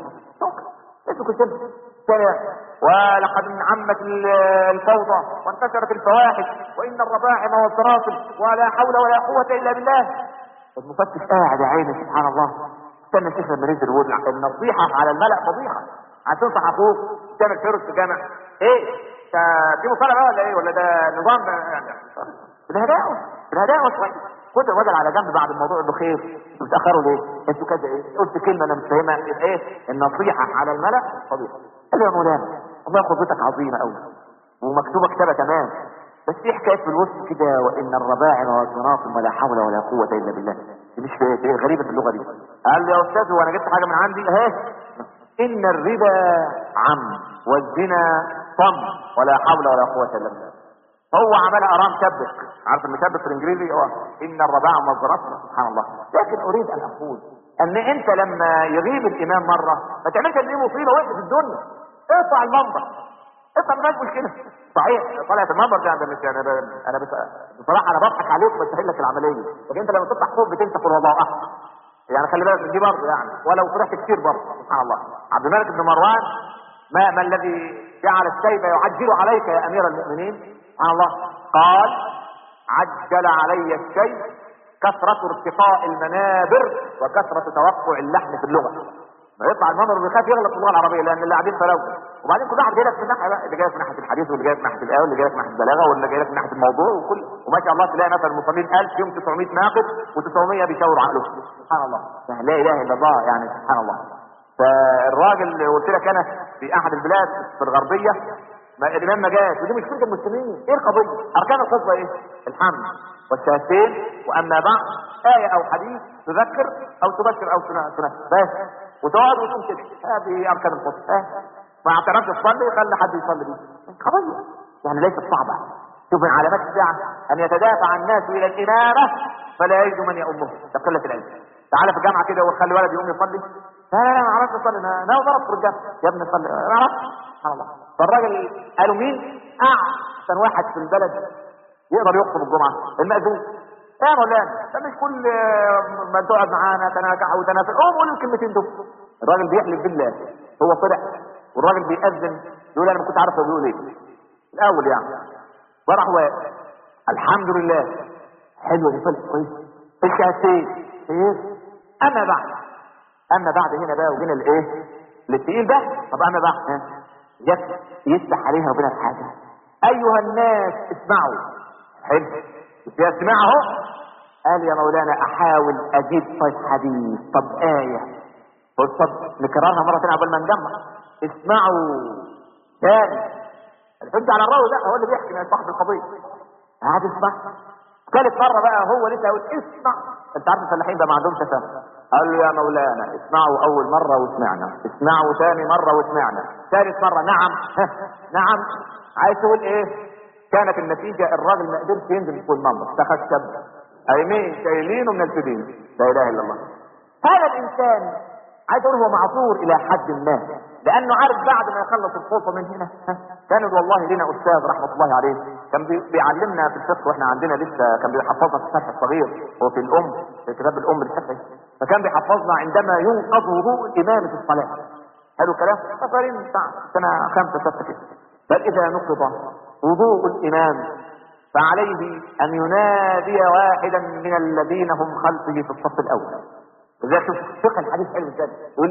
ليس كل سنه سنة ولقد عمت ال- الفوضى وانتشرت الفواحش وان الرباعم والسراسل ولا حول ولا قوه الا بالله المفتش قاعد يا عيني سبحان الله استنى الشيخ لما نزل ويقول النصيحه على الملأ فضيحه هتنصح اخوك تعمل فيروس في جامع ايه ده في مصالحه بقى ولا ايه ولا ده نظام يعني بالهداوه بالهداوه شويه خد الراجل على جنب بعد الموضوع انه خير انتوا بتاخروا ليه؟ انتوا كذا ايه؟ قلت كلمه انا مش فاهمها يبقى ايه؟ النصيحه على الملا طبيعي قال له يا مولانا والله خطبتك عظيمه قوي ومكتوبه كتابه تمام بس في حكايه في الوسط كده وان الرباعم والتناصم ولا حول ولا قوه الا بالله دي مش في دي غريبه في اللغه دي قال لي يا استاذ وانا جبت حاجه من عندي اهي ان الربا عم والزنا صم ولا حول ولا قوه الا بالله هو عملها ارام شبك عارف المشبك في الانجليزي هو ان الرباع مصدرتنا سبحان الله لكن اريد ان اقول ان انت لما يغيب الامام مره ما تعملش ان دي مصيبه وقت في الدنيا اقطع المنبر اقطع ما فيش مشكله صحيح طلعت المنبر ده ده مش انا ب- انا بس- بصراحه انا بضحك عليك وبسهل لك العمليه لكن انت لما تفتح فوق بتنسى قل والله احد يعني خلي بالك من دي برضه يعني ولو فرحت كتير برضه سبحان الله عبد الملك بن مروان ما ما الذي جعل السيف يعجل عليك يا امير المؤمنين سبحان الله قال عجل علي الشيء كثرة ارتقاء المنابر وكثرة توقع اللحن في اللغة ما يطلع المنبر بيخاف يغلط في اللغة العربية لأن اللي قاعدين فلو وبعدين كل واحد جاي لك في ناحية بقى اللي جاي لك من ناحية الحديث واللي جاي لك من ناحية الآية واللي جاي لك من ناحية البلاغة واللي جاي لك من ناحية الموضوع وكل وما شاء الله تلاقي مثلا المصلين 1000 فيهم 900 ناقد و900 بيشاور عقله سبحان الله لا إله إلا الله يعني سبحان الله فالراجل اللي قلت لك انا في احد البلاد في الغربيه ما الامام ما جاش ودي مشكله المسلمين ايه القضيه؟ اركان الخطبه ايه؟ الحمد والشهادتين واما بعد ايه او حديث تذكر او تبشر او تنفس بس وتقعد وتقوم كده هذه اركان الخطبه اه ما اعترفت تصلي خلي حد يصلي بيه قضيه يعني ليست صعبه شوف من علامات الساعه ان يتدافع الناس الى الامامه فلا يجد من يؤمه ده قله العلم تعالى في الجامعه كده وخلي ولد يقوم يصلي لا لا لا ما اعرفش اصلي انا انا ضرب في الرجال يا ابني صلي ما اعرفش سبحان الله فالراجل قالوا مين احسن واحد في البلد يقدر يخطب الجمعه المأذون يا مولانا ده مش كل ما تقعد معانا تناكح وتنافس قوم قول الكلمتين دول الراجل بيحلف بالله هو طلع والراجل بيأذن يقول انا ما كنت عارف هو بيقول ايه الاول يعني وراح واقف الحمد لله حلوه دي طلعت كويس الشهادتين خير اما بعد اما بعد هنا بقى وجينا الايه للتقيل ده طب اما بعد ها جت يفتح عليها ربنا في حاجه ايها الناس اسمعوا حلو يسمع اهو قال يا مولانا احاول اجيب طيب حديث طب ايه قلت طب نكررها مره ثانيه قبل ما نجمع اسمعوا تاني الحجه على الراوي ده هو اللي بيحكي من صاحب القضيه قاعد يسمع ثالث مره بقى هو لسه يقول اسمع انت عارف الفلاحين ده ما عندهمش تفاهم قال له يا مولانا اسمعوا اول مره وسمعنا اسمعوا ثاني مره وسمعنا ثالث مره نعم ها، نعم عايز تقول ايه كانت النتيجه الراجل ما قدرش ينزل فوق المنبر تخشب ايمين شايلينه من الفدين لا اله الا الله هذا الانسان عايز اقول هو معذور الى حد ما لانه عارف بعد ما يخلص الخطبه من هنا ها، كان والله لنا استاذ رحمه الله عليه كان بي- بيعلمنا في الفقه واحنا عندنا لسه كان بيحفظنا في الفتح الصغير هو في الام في كتاب الام الفقهي فكان بيحفظنا عندما ينقض وضوء الامام في الصلاه حلو الكلام صغيرين بتاع سنه خمسه سته كده بل اذا نقض وضوء الامام فعليه ان ينادي واحدا من الذين هم خلفه في الصف الاول إذا شوف فقه الحديث حلو ازاي يقول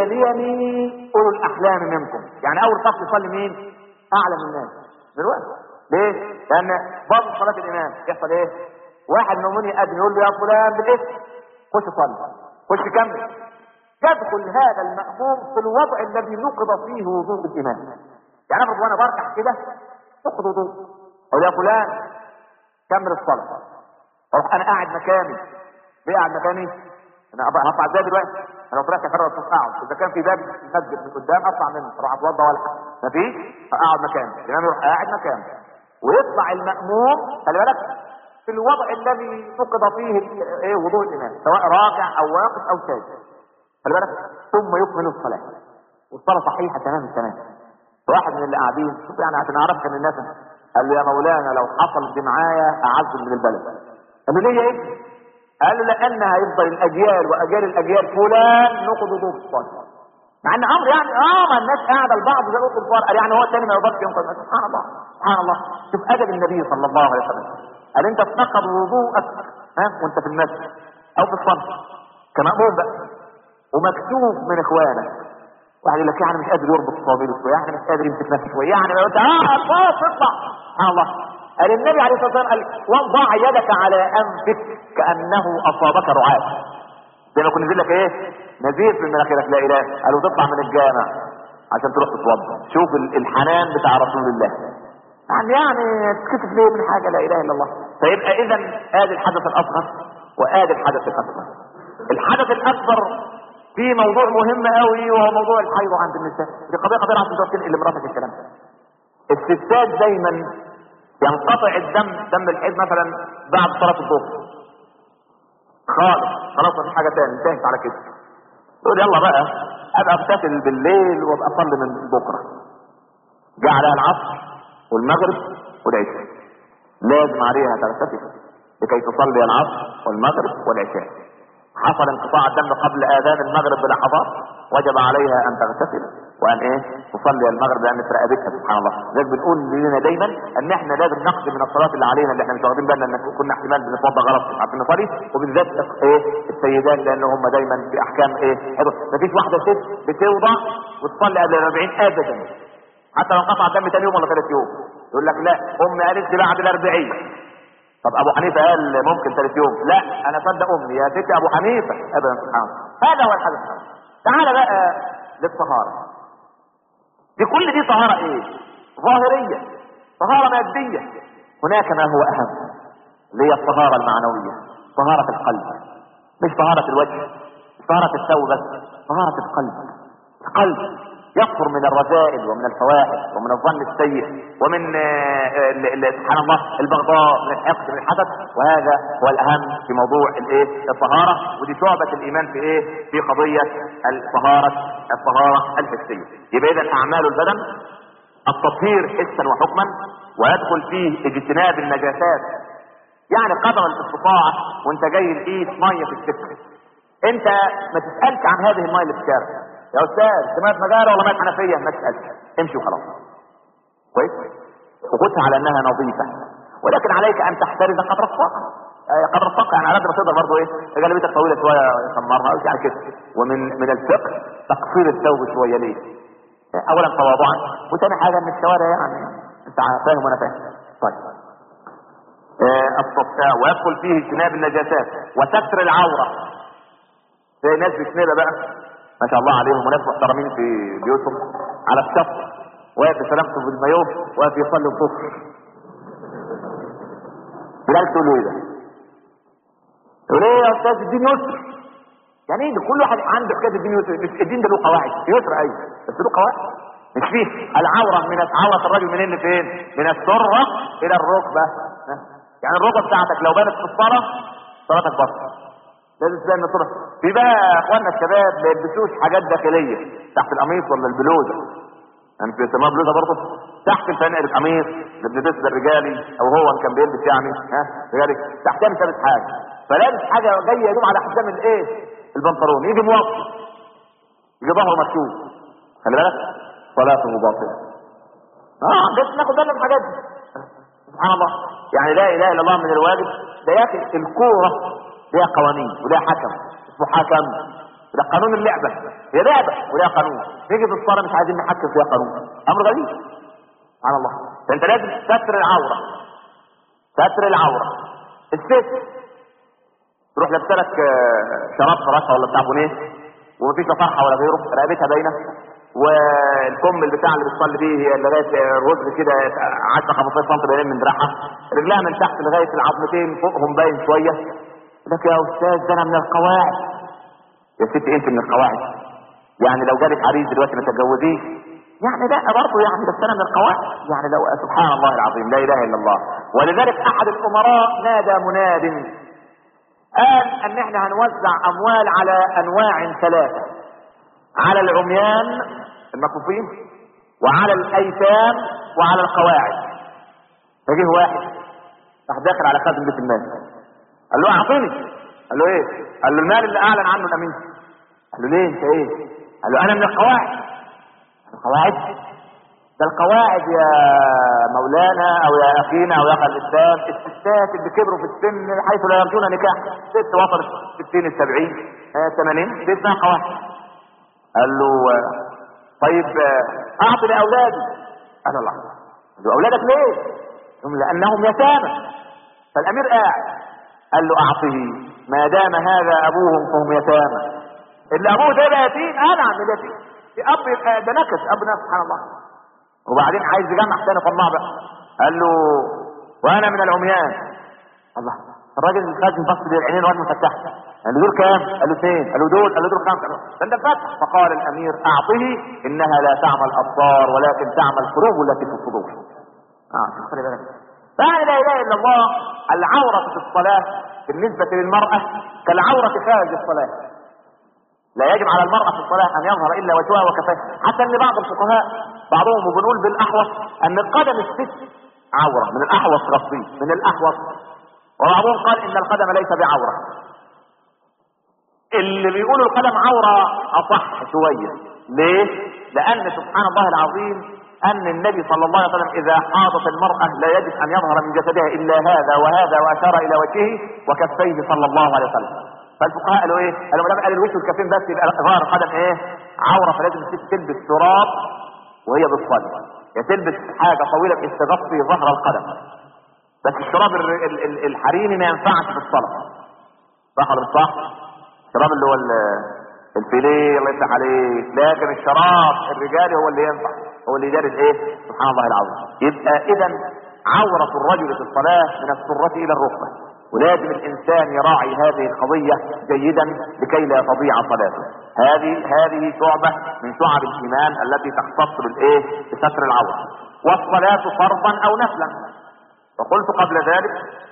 ليليني اولو الاحلام منكم يعني اول صف يصلي مين اعلم الناس دلوقتي ليه لان بعض صلاه الامام يحصل ايه واحد من المؤمنين يأذن يقول له يا فلان بالاسم خش صلي خش كمل يدخل هذا المأموم في الوضع الذي نقض فيه وضوء الامام يعني افرض وانا بركع كده نقض وضوء اقول يا فلان كمل الصلاه اروح انا قاعد مكاني ليه قاعد مكاني انا أبقى هطلع ازاي دلوقتي انا لو طلعت فرق الصف اقعد اذا كان في باب المسجد من قدام اطلع منه اروح اتوضى ولا حاجه مفيش اقعد مكاني الامام يروح قاعد مكانه ويطلع المأموم خلي بالك في الوضع الذي نقض فيه ال- ايه وضوء الامام سواء راكع او واقف او ساجد خلي بالك ثم يكمل الصلاه والصلاه صحيحه تمام التمام واحد من اللي قاعدين شوف يعني عشان اعرفك ان الناس قال له يا مولانا لو حصل دي معايا اعزل من البلد قال له ليه يا ابني؟ قال له لان هيفضل الاجيال واجيال الاجيال فلان نقض وضوء الصلاه مع ان امر يعني اه ما الناس قاعده البعض زي نقض الفار قال يعني هو الثاني ما يقدرش ينقض سبحان الله سبحان الله شوف ادب النبي صلى الله عليه وسلم قال انت تنقض وضوءك ها وانت في المسجد او في الصلاه كمأموم بقى ومكتوب من اخوانك واحد يقول لك يعني مش قادر يربط صوابيله شويه يعني مش قادر يمسك نفسه شويه يعني ما قلت اه خلاص اطلع سبحان الله قال النبي عليه الصلاه والسلام قال وضع يدك على انفك كانه اصابك رعاة زي ما كنا نزل لك ايه نزيف من مناخيرك لا اله قالوا تطلع من الجامع عشان تروح تتوضا شوف ال- الحنان بتاع رسول الله يعني يعني تكتب ليه من حاجه لا اله الا الله فيبقى اذا ادي الحدث الاصغر وادي الحدث الاكبر الحدث الاكبر في موضوع مهم قوي وهو موضوع الحيض عند النساء دي قضيه خطيره عشان تروح تنقل لمراتك الكلام ده الستات دايما ينقطع الدم دم الحيض مثلا بعد صلاه الظهر خالص خلاص مفيش حاجه تاني انتهت على كده تقول يلا بقى ابقى اغتسل بالليل وابقى اصلي من بكره جاء عليها العصر والمغرب والعشاء لازم عليها تغتسل لكي تصلي العصر والمغرب والعشاء حصل انقطاع الدم قبل اذان المغرب بلحظات وجب عليها ان تغتسل وان ايه تصلي المغرب لان في رقبتها سبحان الله لذلك بنقول لنا دايما ان احنا لازم نقضي من الصلاه اللي علينا اللي احنا مش واخدين بالنا ان كنا احتمال بنتوضا غلط مش عارفين نصلي وبالذات ايه السيدات لان هم دايما في احكام ايه حلو مفيش واحده ست بتوضع وتصلي قبل ال 40 ابدا حتى لو انقطع الدم ثاني يوم ولا ثالث يوم يقول لك لا امي قالت لي بعد ال 40 طب ابو حنيفه قال ممكن ثالث يوم لا انا صدق امي يا ست ابو حنيفه ابدا سبحان الله هذا هو الحدث تعال بقى للطهاره دي كل دي طهاره ايه ظاهريه طهاره ماديه هناك ما هو اهم اللي هي الطهاره المعنويه طهاره القلب مش طهاره الوجه مش طهاره الثوب بس طهاره القلب القلب يكفر من الرذائل ومن الفواحش ومن الظن السيء ومن آه، ال- ال- سبحان الله البغضاء من الحقد من الحسد وهذا هو الاهم في موضوع الايه الطهاره ودي شعبه الايمان في ايه في قضيه الطهاره الطهاره الحسيه يبقى اذا اعمال البدن التطهير حسا وحكما ويدخل فيه اجتناب النجاسات يعني قدر الاستطاعه وانت جاي لقيت ميه في السكه انت ما تسالش عن هذه الميه اللي في الشارع يا استاذ سمعت مجارة ولا ميه حنفيه ما تسالش امشي وخلاص كويس وخدها على انها نظيفه ولكن عليك ان تحترز قدر الطاقه آه، قدر الطاقه يعني على قد ما تقدر برضه ايه جلبيتك طويله شويه سمرها او يعني كده ومن من الفقه تقصير الثوب شويه ليه؟ آه، اولا تواضعا وثاني حاجه ان الشوارع يعني انت فاهم وانا فاهم طيب آه، الصفاء ويدخل فيه اجتناب النجاسات وستر العوره زي ناس بسنيبه بقى ما شاء الله عليهم وناس محترمين في بيوتهم على الشط واقف بسلامته بالمايوه واقف يصلي الظهر بلال تقول له ايه ده؟ يقول ايه يا استاذ الدين يسر يعني ايه ده كل واحد عنده حكايه الدين يسر مش الدين ده له قواعد يسر ايوه بس له قواعد مش فيه العوره من عوره الرجل منين لفين؟ من السره الى الركبه ها؟ يعني الركبه بتاعتك لو بانت في الصلاه صلاتك بطل لازم تلاقي ان صلاه في بقى اخواننا الشباب ما يلبسوش حاجات داخليه تحت القميص ولا البلوزه يعني في سماها بلوزه برضه تحت الفانق القميص اللي بنلبسه ده الرجالي او هو ان كان بيلبس يعني ها رجالي تحتها مش لابس حاجه فلابس حاجه جايه يدوم على حزام الايه البنطلون يجي موطي يجي ظهره مكشوف خلي بالك صلاته باطله اه بس ناخد بالنا من الحاجات دي سبحان الله يعني لا اله الا الله من الواجب ده يا اخي الكوره ليها قوانين وليها حكم اسمه حكم ده قانون اللعبه هي لعبه وليها قانون نيجي في الصلاه مش عايزين نحكم فيها قانون امر غريب سبحان الله فانت لازم ستر العوره ستر العوره الست تروح لابسه لك آه، شراب فراشة ولا بتاع بونيه ومفيش لا فرحه ولا غيره رقبتها باينه والكم البتاع اللي بتصلي بيه هي لغايه الرزق كده 10 15 سم باينين من دراعها رجلها من تحت لغايه العظمتين فوقهم باين شويه لك يا استاذ ده انا من القواعد يا ستي انت من القواعد يعني لو جالك عريس دلوقتي ما تتجوزيه يعني لا برضه يعني بس انا من القواعد يعني لو سبحان الله العظيم لا اله الا الله ولذلك احد الامراء نادى مناد قال ان احنا هنوزع اموال على انواع ثلاثه على العميان المكفوفين وعلى الايتام وعلى القواعد فجه واحد راح داخل على خازن بيت المال قال له اعطيني قال له ايه قال له المال اللي اعلن عنه الامين قال له ليه انت ايه قال له انا من القواعد القواعد ده القواعد يا مولانا او يا اخينا او يا اخي الاسلام الستات اللي كبروا في السن حيث لا يرجون نكاح ست وصلت 60 70 آه، 80 دي اسمها قواعد قال له آه، طيب آه، اعطي لاولادي قال الله قال اولادك ليه قال لانهم يتامى فالامير قاعد قال له اعطه ما دام هذا ابوهم فهم يتامى اللي ابوه ده يبقى يتيم انا اعمل يتيم في اب يبقى ده نكس اب نكس سبحان الله وبعدين عايز يجمع تاني طماع بقى قال له وانا من العميان الله الراجل الخازن بص للعينين وقت مفتحه قال له دول كام؟ قال له اثنين قال له دول قال له دول خمسه قال له ده انت فتح فقال الامير اعطه انها لا تعمى الابصار ولكن تعمى القلوب التي في الصدور اه خلي بالك فلا اله الا الله العوره في الصلاه بالنسبه للمراه كالعوره خارج الصلاه لا يجب على المرأة في الصلاة أن يظهر إلا وجهها وكفاها حتى أن بعض الفقهاء بعضهم بنقول بالأحوص أن القدم الست عورة من الأحوص غصبي من الأحوص وبعضهم قال إن القدم ليس بعورة اللي بيقولوا القدم عورة أصح شوية ليه؟ لأن سبحان الله العظيم أن النبي صلى الله عليه وسلم إذا حاضت المرأة لا يجب أن يظهر من جسدها إلا هذا وهذا وأشار إلى وجهه وكفيه صلى الله عليه وسلم فالفقهاء قالوا ايه؟ قالوا ما دام قال الوش والكفين بس يبقى ظهر القدم ايه؟ عوره فلازم الست تلبس شراب وهي بتصلي يا تلبس حاجه طويله بحيث تغطي ظهر القدم بس الشراب الر- ال- ال- الحريمي ما ينفعش في الصلاه صح ولا مش صح؟ الشراب اللي هو ال- الفيليه الله يفتح عليك لكن الشراب الرجالي هو اللي ينفع هو اللي يدارس ايه؟ سبحان الله العظيم يبقى اذا عورة الرجل في الصلاة من السرة إلى الركبة ولازم الإنسان يراعي هذه القضية جيدا لكي لا تضيع صلاته هذه هذه شعبة من شعب الإيمان التي تختص بالإيه؟ بستر العورة والصلاة فرضا أو نفلا وقلت قبل ذلك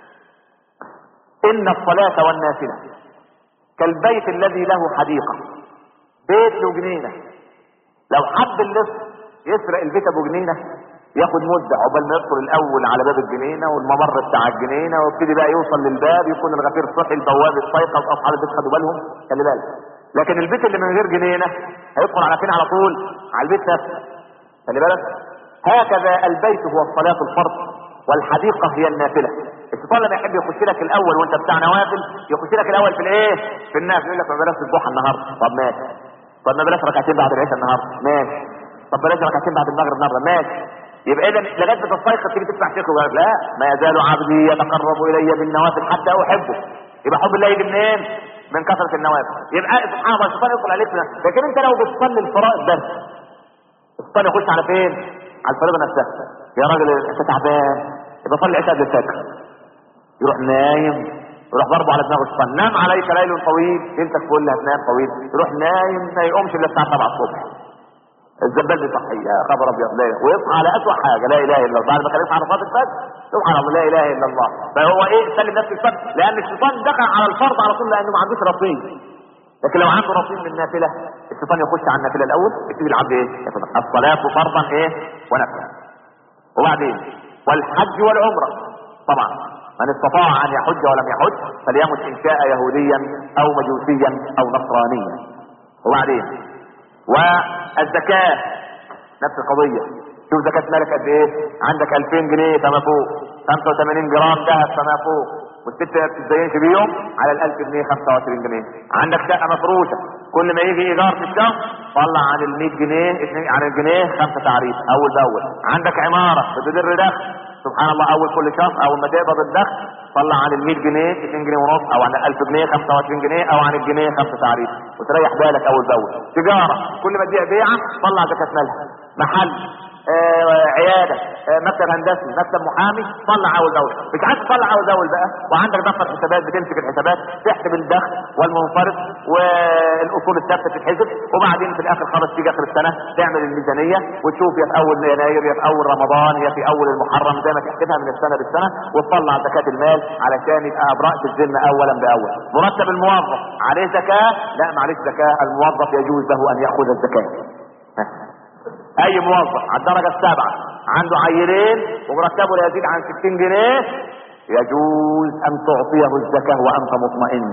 إن الصلاة والنافلة كالبيت الذي له حديقة بيت له جنينة لو حب اللص يسرق البيت ابو جنينة ياخد مدة عقبال ما يدخل الاول على باب الجنينة والممر بتاع الجنينة ويبتدي بقى يوصل للباب يكون الغفير صحي البواب استيقظ اصحاب البيت خدوا بالهم خلي بالك لكن البيت اللي من غير جنينة هيدخل على فين على طول على البيت نفسه خلي بالك هكذا البيت هو الصلاة الفرض والحديقة هي النافلة الشيطان لما يحب يخش لك الاول وانت بتاع نوافل يخش لك الاول في الايه في النافل يقول لك ما بلاش الضحى النهارده طب ماشي طب ما بلاش ركعتين بعد العشاء النهارده ماشي طب بلاش ركعتين بعد المغرب النهارده ماشي يبقى اذا لغايه ما تستيقظ تيجي تسمع شيخ ويقول لك لا ما يزال عبدي يتقرب الي بالنوافل حتى احبه يبقى حب الله يجي منين؟ من كثره النوافل يبقى سبحان الله الشيطان يدخل عليك لكن انت لو بتصلي الفرائض بس الشيطان يخش على فين؟ على الفريضه نفسها يا راجل انت تعبان يبقى صلي العشاء قبل الفجر يروح نايم يروح ضربه على دماغه الشيطان نام عليك ليل طويل ليلتك كلها هتنام طويل يروح نايم ما يقومش الا الساعه 7 الصبح الزبال دي صحيح يا خبر ابيض لا ويصحى على اسوء حاجه لا اله الا الله بعد ما كان يصحى على صلاه الفجر سبحان الله لا اله الا الله فهو ايه سلم نفسه الشيطان لان الشيطان دخل على الفرض على طول لانه ما عندوش رصيد لكن لو عنده رصيد من النافله الشيطان يخش على النافله الاول يبتدي العبد ايه؟ يتفضل. الصلاه فرضا ايه؟ ونفلا وبعدين والحج والعمره طبعا من استطاع ان يحج ولم يحج فليمت ان شاء يهوديا او مجوسيا او نصرانيا وبعدين والزكاه نفس القضيه شوف زكاه مالك قد ايه عندك 2000 جنيه فما فوق 85 جرام ذهب فما فوق والست ما بتتزينش بيهم على ال 1000 جنيه 25 جنيه عندك شقه مفروشه كل ما يجي ايجار في الشهر طلع عن ال 100 جنيه اتنين- عن الجنيه خمسه تعريف اول باول عندك عماره بتدر دخل سبحان الله اول كل شهر اول ما تقبض الدخل طلع عن ال 100 جنيه 2 جنيه ونص او عن ال 1000 جنيه 25 جنيه او عن الجنيه خمسه تعريف وتريح بالك اول باول تجاره كل ما تبيع بيعه طلع زكاه مالها محل آه عياده آه مكتب هندسي مكتب محامي طلع اول باول مش عايز تطلع اول باول بقى وعندك دفتر حسابات بتمسك الحسابات تحسب الدخل والمنصرف والاصول الثابته تتحسب وبعدين في الاخر خالص تيجي اخر السنه تعمل الميزانيه وتشوف يا في اول يناير يا في اول رمضان يا في اول المحرم زي ما تحسبها من السنه للسنه وتطلع زكاه المال علشان يبقى براءه الذمه اولا باول مرتب الموظف عليه زكاه لا معلش زكاه الموظف يجوز له ان ياخذ الزكاه اي موظف على الدرجه السابعه عنده عيلين ومرتبه لا يزيد عن 60 جنيه يجوز ان تعطيه الزكاه وانت مطمئن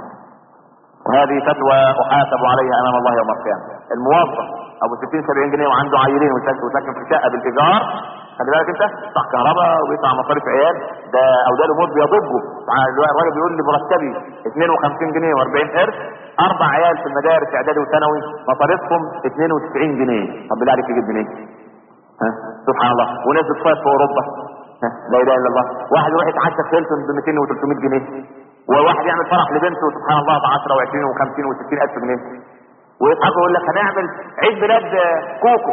وهذه فتوى احاسب عليها امام الله يوم القيامه الموظف ابو 60 70 جنيه وعنده عيلين وساكن وساكن في شقه بالايجار خلي بالك انت بتاع كهرباء وبيدفع مصاريف عيال ده او ده الموت بيضبه الراجل بيقول لي مرتبي 52 جنيه و40 قرش اربع عيال في المدارس اعدادي وثانوي مصاريفهم 92 جنيه طب بالله عليك يجيب منين؟ ها سبحان الله وناس بتصيف في اوروبا ها لا اله الا الله واحد يروح يتعشى في هيلتون ب 200 و 300 جنيه وواحد يعمل فرح لبنته سبحان الله ب 10 و20 و50 و60 الف جنيه ويضحك ويقول لك هنعمل عيد ميلاد كوكو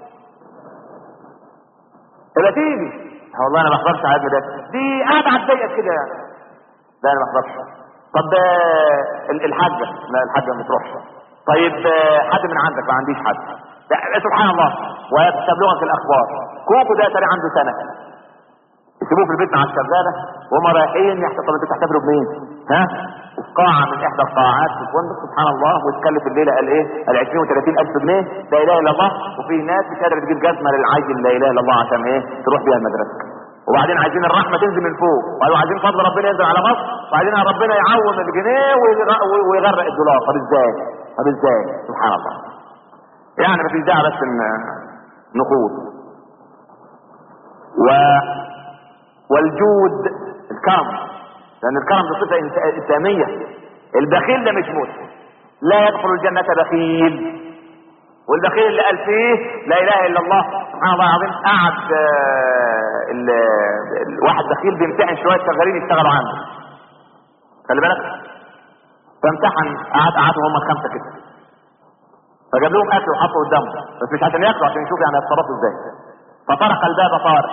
تبقى تيجي والله انا ما احضرش عيد ميلاد دي قاعده على الضيق كده يعني لا انا ما احضرش طب آه، ال- الحاجه لا الحاجه ما بتروحش طيب آه، حد من عندك ما عنديش حد لا، سبحان الله وتبلغك الاخبار كوكو ده تاني عنده سنه يسيبوه في البيت مع الشغاله وهم رايحين يحتفلوا طب انتوا تحتفلوا بمين؟ ها؟ وفي قاعه من احدى القاعات في الفندق سبحان الله وتكلف الليله قال ايه؟ قال 20 و30 الف جنيه لا اله الا الله وفي ناس مش قادره تجيب جزمه للعيل لا اله الا الله عشان ايه؟ تروح بيها المدرسه وبعدين عايزين الرحمه تنزل من فوق وقالوا عايزين فضل ربنا ينزل على مصر وبعدين ربنا يعوم الجنيه ويغرق- ويغرق الدولار طب ازاي؟ طب ازاي؟ سبحان الله يعني مفيش داعي بس ان نخوض و والجود الكرم لان الكرم دي صفه إنس- اسلاميه البخيل ده مش مسلم لا يدخل الجنه بخيل والبخيل اللي قال فيه لا اله الا الله سبحان الله العظيم قعد آه، ال- الواحد بخيل بيمتحن شويه شغالين يشتغلوا عنده خلي بالك فامتحن قعد قعدوا هم الخمسه كده فجاب لهم اكل وحطوا قدامهم بس مش عشان ياكلوا عشان يشوفوا يعني هيتصرفوا ازاي فطرق الباب طارق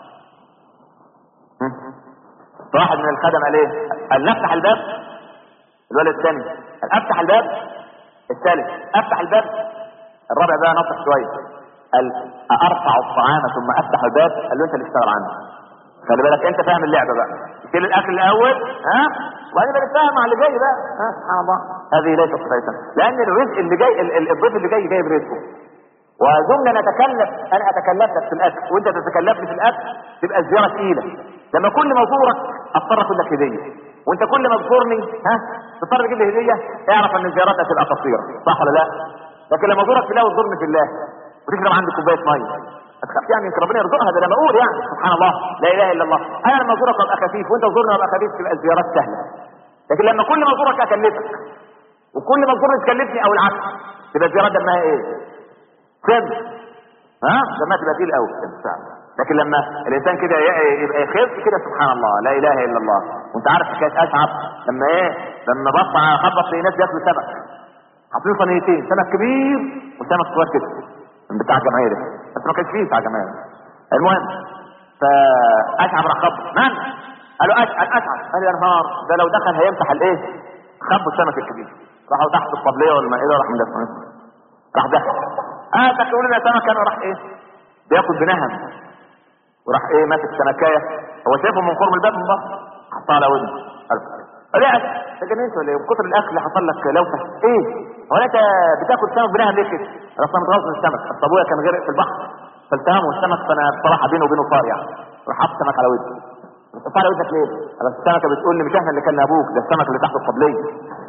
فواحد من الخدم قال ايه؟ قال نفتح الباب الولد الثاني قال افتح الباب الثالث افتح الباب الرابع بقى نطق شويه قال ارفع الطعام ثم افتح الباب قال له انت اللي اشتغل عنه خلي بالك انت فاهم اللعبه بقى تشيل الاكل الاول ها وبعدين بقى نتفاهم على اللي جاي بقى ها سبحان الله هذه ليست صفه لان الرزق اللي جاي ال- ال- الضيف اللي جاي جاي برزقه وزمنا نتكلف انا اتكلف لك في الاكل وانت تتكلفني في الاكل تبقى الزياره تقيله لما كل ما ازورك اضطر اخد لك هديه وانت كل ما تزورني ها تضطر تجيب لي هديه اعرف ان الزيارات هتبقى قصيره صح ولا لا؟ لكن لما ازورك في الله وتزورني في الله وتشرب عندي كوبايه ميه ما تخافش يعني يمكن ربنا يرزقها ده انا بقول يعني سبحان الله لا اله الا الله انا لما ازورك ابقى خفيف وانت تزورني ابقى خفيف تبقى الزيارات سهله لكن لما كل ما ازورك اكلفك وكل ما تزورني تكلفني او العكس تبقى الزيارات دمها ايه؟ سم ها لما تبقى تقيل قوي لكن لما الانسان كده ي- يبقى يخف كده سبحان الله لا اله الا الله وانت عارف حكايه اشعب لما ايه لما بص على خبط في ناس بياكلوا سمك حاطين صينيتين سمك كبير وسمك صغير كده من بتاع جماهير بس ما كانش فيه بتاع جماهير المهم فاشعب راح خبط من؟ قالوا اشعب اشعب قال يا نهار ده لو دخل هيمسح الايه؟ خبوا السمك الكبير راحوا تحت الطبليه والمائده راح مدفعين راح دخل اه تاكلوا لنا سمك انا راح ايه بياكل بنهم وراح ايه ماسك سمكايه هو شايفه من قرب الباب من بره حطها على ودنه قال قال ايه انت جننت ولا ايه من كتر الاكل اللي حصل لك لوثه ايه هو انت بتاكل سمك بنهم ليه كده انا اصلا متغوص من السمك اصل ابويا كان غرق في البحر فالتهمه السمك فانا بصراحه بينه وبينه صار يعني راح حط سمك على ودني حطها على ودنك ليه؟ بس السمكه بتقول لي مش احنا اللي كنا ابوك ده السمك اللي تحت الطبليه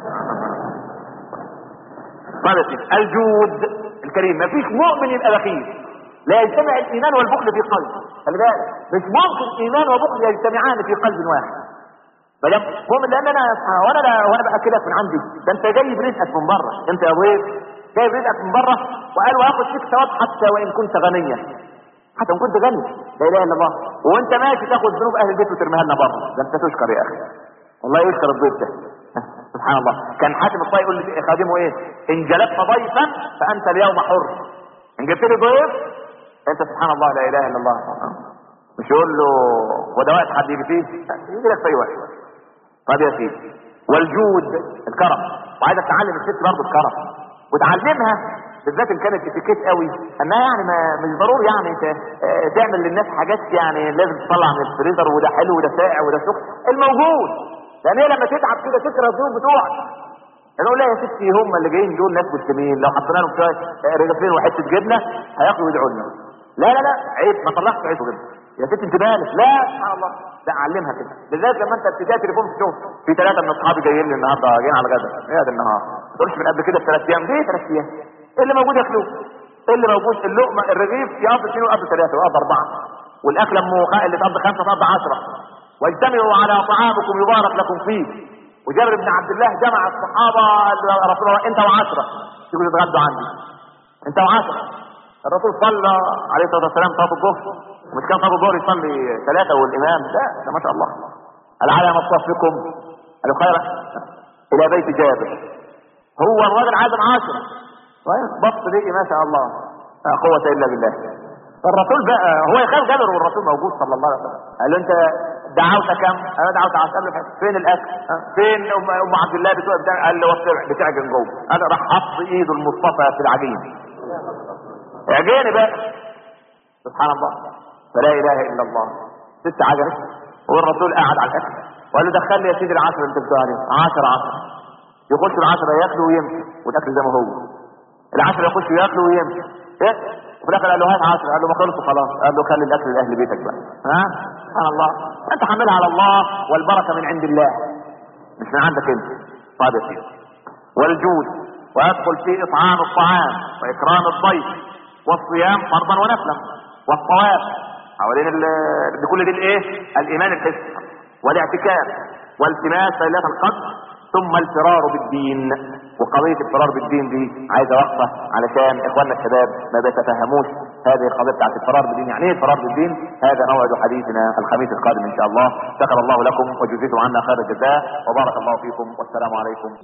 طيب يا سيدي الجود الكريم مفيش مؤمن يبقى بخيل لا يجتمع الايمان والبخل في قلب خلي بالك مش ممكن ايمان وبخل يجتمعان في قلب واحد ما دام مؤمن لان انا وانا لا وانا باكلك من عندي ده انت جاي برزقك من بره انت يا ضيف جاي برزقك من بره وقال واخد فيك ثواب حتى وان كنت غنيا حتى وان كنت غني لا اله الا الله وانت ماشي تاخد ذنوب اهل البيت وترميها لنا بره ده انت تشكر يا اخي والله يشكر الضيف ده سبحان الله كان حاتم الطائي يقول لخادمه ايه ان جلبت ضيفا فانت اليوم حر ان جبت لي ضيف انت سبحان الله لا اله الا الله مش يقول له هو ده وقت حد يجي فيه يجي لك في اي وقت طب يا سيدي والجود الكرم وعايزك تعلم الست برضه الكرم وتعلمها بالذات ان كانت اتيكيت قوي انها يعني ما مش ضروري يعني انت آه، تعمل للناس حاجات يعني لازم تطلع من الفريزر وده حلو وده ساقع وده سخن الموجود لان هي لما تتعب كده تكره الضيوف بتوعك نقول لها يا ستي هم اللي جايين دول ناس مسلمين لو حطينا لهم شويه آه، رغيفين وحته جبنه هياكلوا ويدعوا لنا لا لا لا عيب ما طلعش عيش وجبنه يا ست انت مالك لا سبحان الله لا علمها كده بالذات لما انت بتديها تليفون في الشغل في ثلاثه من اصحابي جايين لي النهارده جايين على الغدا ايه ده النهار ما تقولش من قبل كده بثلاث ايام ليه ثلاث ايام ايه اللي موجود ياكلوه ايه اللي موجود اللقمه الرغيف يقضي اثنين ويقضي ثلاثه ويقضي اربعه والاكله ام اللي تقضي خمسه تقضي عشره واجتمعوا على طعامكم يبارك لكم فيه وجابر بن عبد الله جمع الصحابه قال له يا رسول الله انت وعشره تيجوا تتغدوا عندي انت وعشره الرسول صلى عليه الصلاه والسلام صلاه الظهر مش كان صلاه الظهر يصلي ثلاثه والامام لا ده ما شاء الله قال على مصطفكم قالوا خيرا الى بيت جابر هو الراجل عازم عشرة كويس بص ليه ما شاء الله لا قوة الا بالله فالرسول بقى هو يخاف جابر والرسول موجود صلى الله عليه وسلم قال له انت دعوت كم؟ انا دعوت عشرة قال له فين الاكل؟ ها؟ فين ام ام عبد الله بتوع بتاع قال له وسع بتعجن جوه انا راح حط ايده المصطفى في العجين اعجيني بقى سبحان الله فلا اله الا الله ست عجنة والرسول قاعد على الاكل وقال له دخل لي يا سيدي العشرة اللي انت بتقول عليهم 10 10 يخش العشرة ياكلوا ويمشي والاكل زي ما هو العشرة يخش ياكلوا ويمشي ايه وفي الاخر قال له هات 10 قال له ما خلصوا خلاص قال له خلي الاكل لاهل بيتك بقى ها سبحان الله انت حاملها على الله والبركه من عند الله مش من عندك انت طيب يا سيدي والجود ويدخل في اطعام الطعام واكرام الضيف والصيام فرضا ونفلا والطواف حوالين ال- بكل دي الايه الايمان الحسي والاعتكاف والتماس ليله القدر ثم الفرار بالدين وقضية الفرار بالدين دي عايزة وقفة علشان اخواننا الشباب ما بيتفهموش هذه القضية بتاعت الفرار بالدين يعني ايه الفرار بالدين هذا موعد حديثنا الخميس القادم ان شاء الله شكر الله لكم وجزيتم عنا خير الجزاء وبارك الله فيكم والسلام عليكم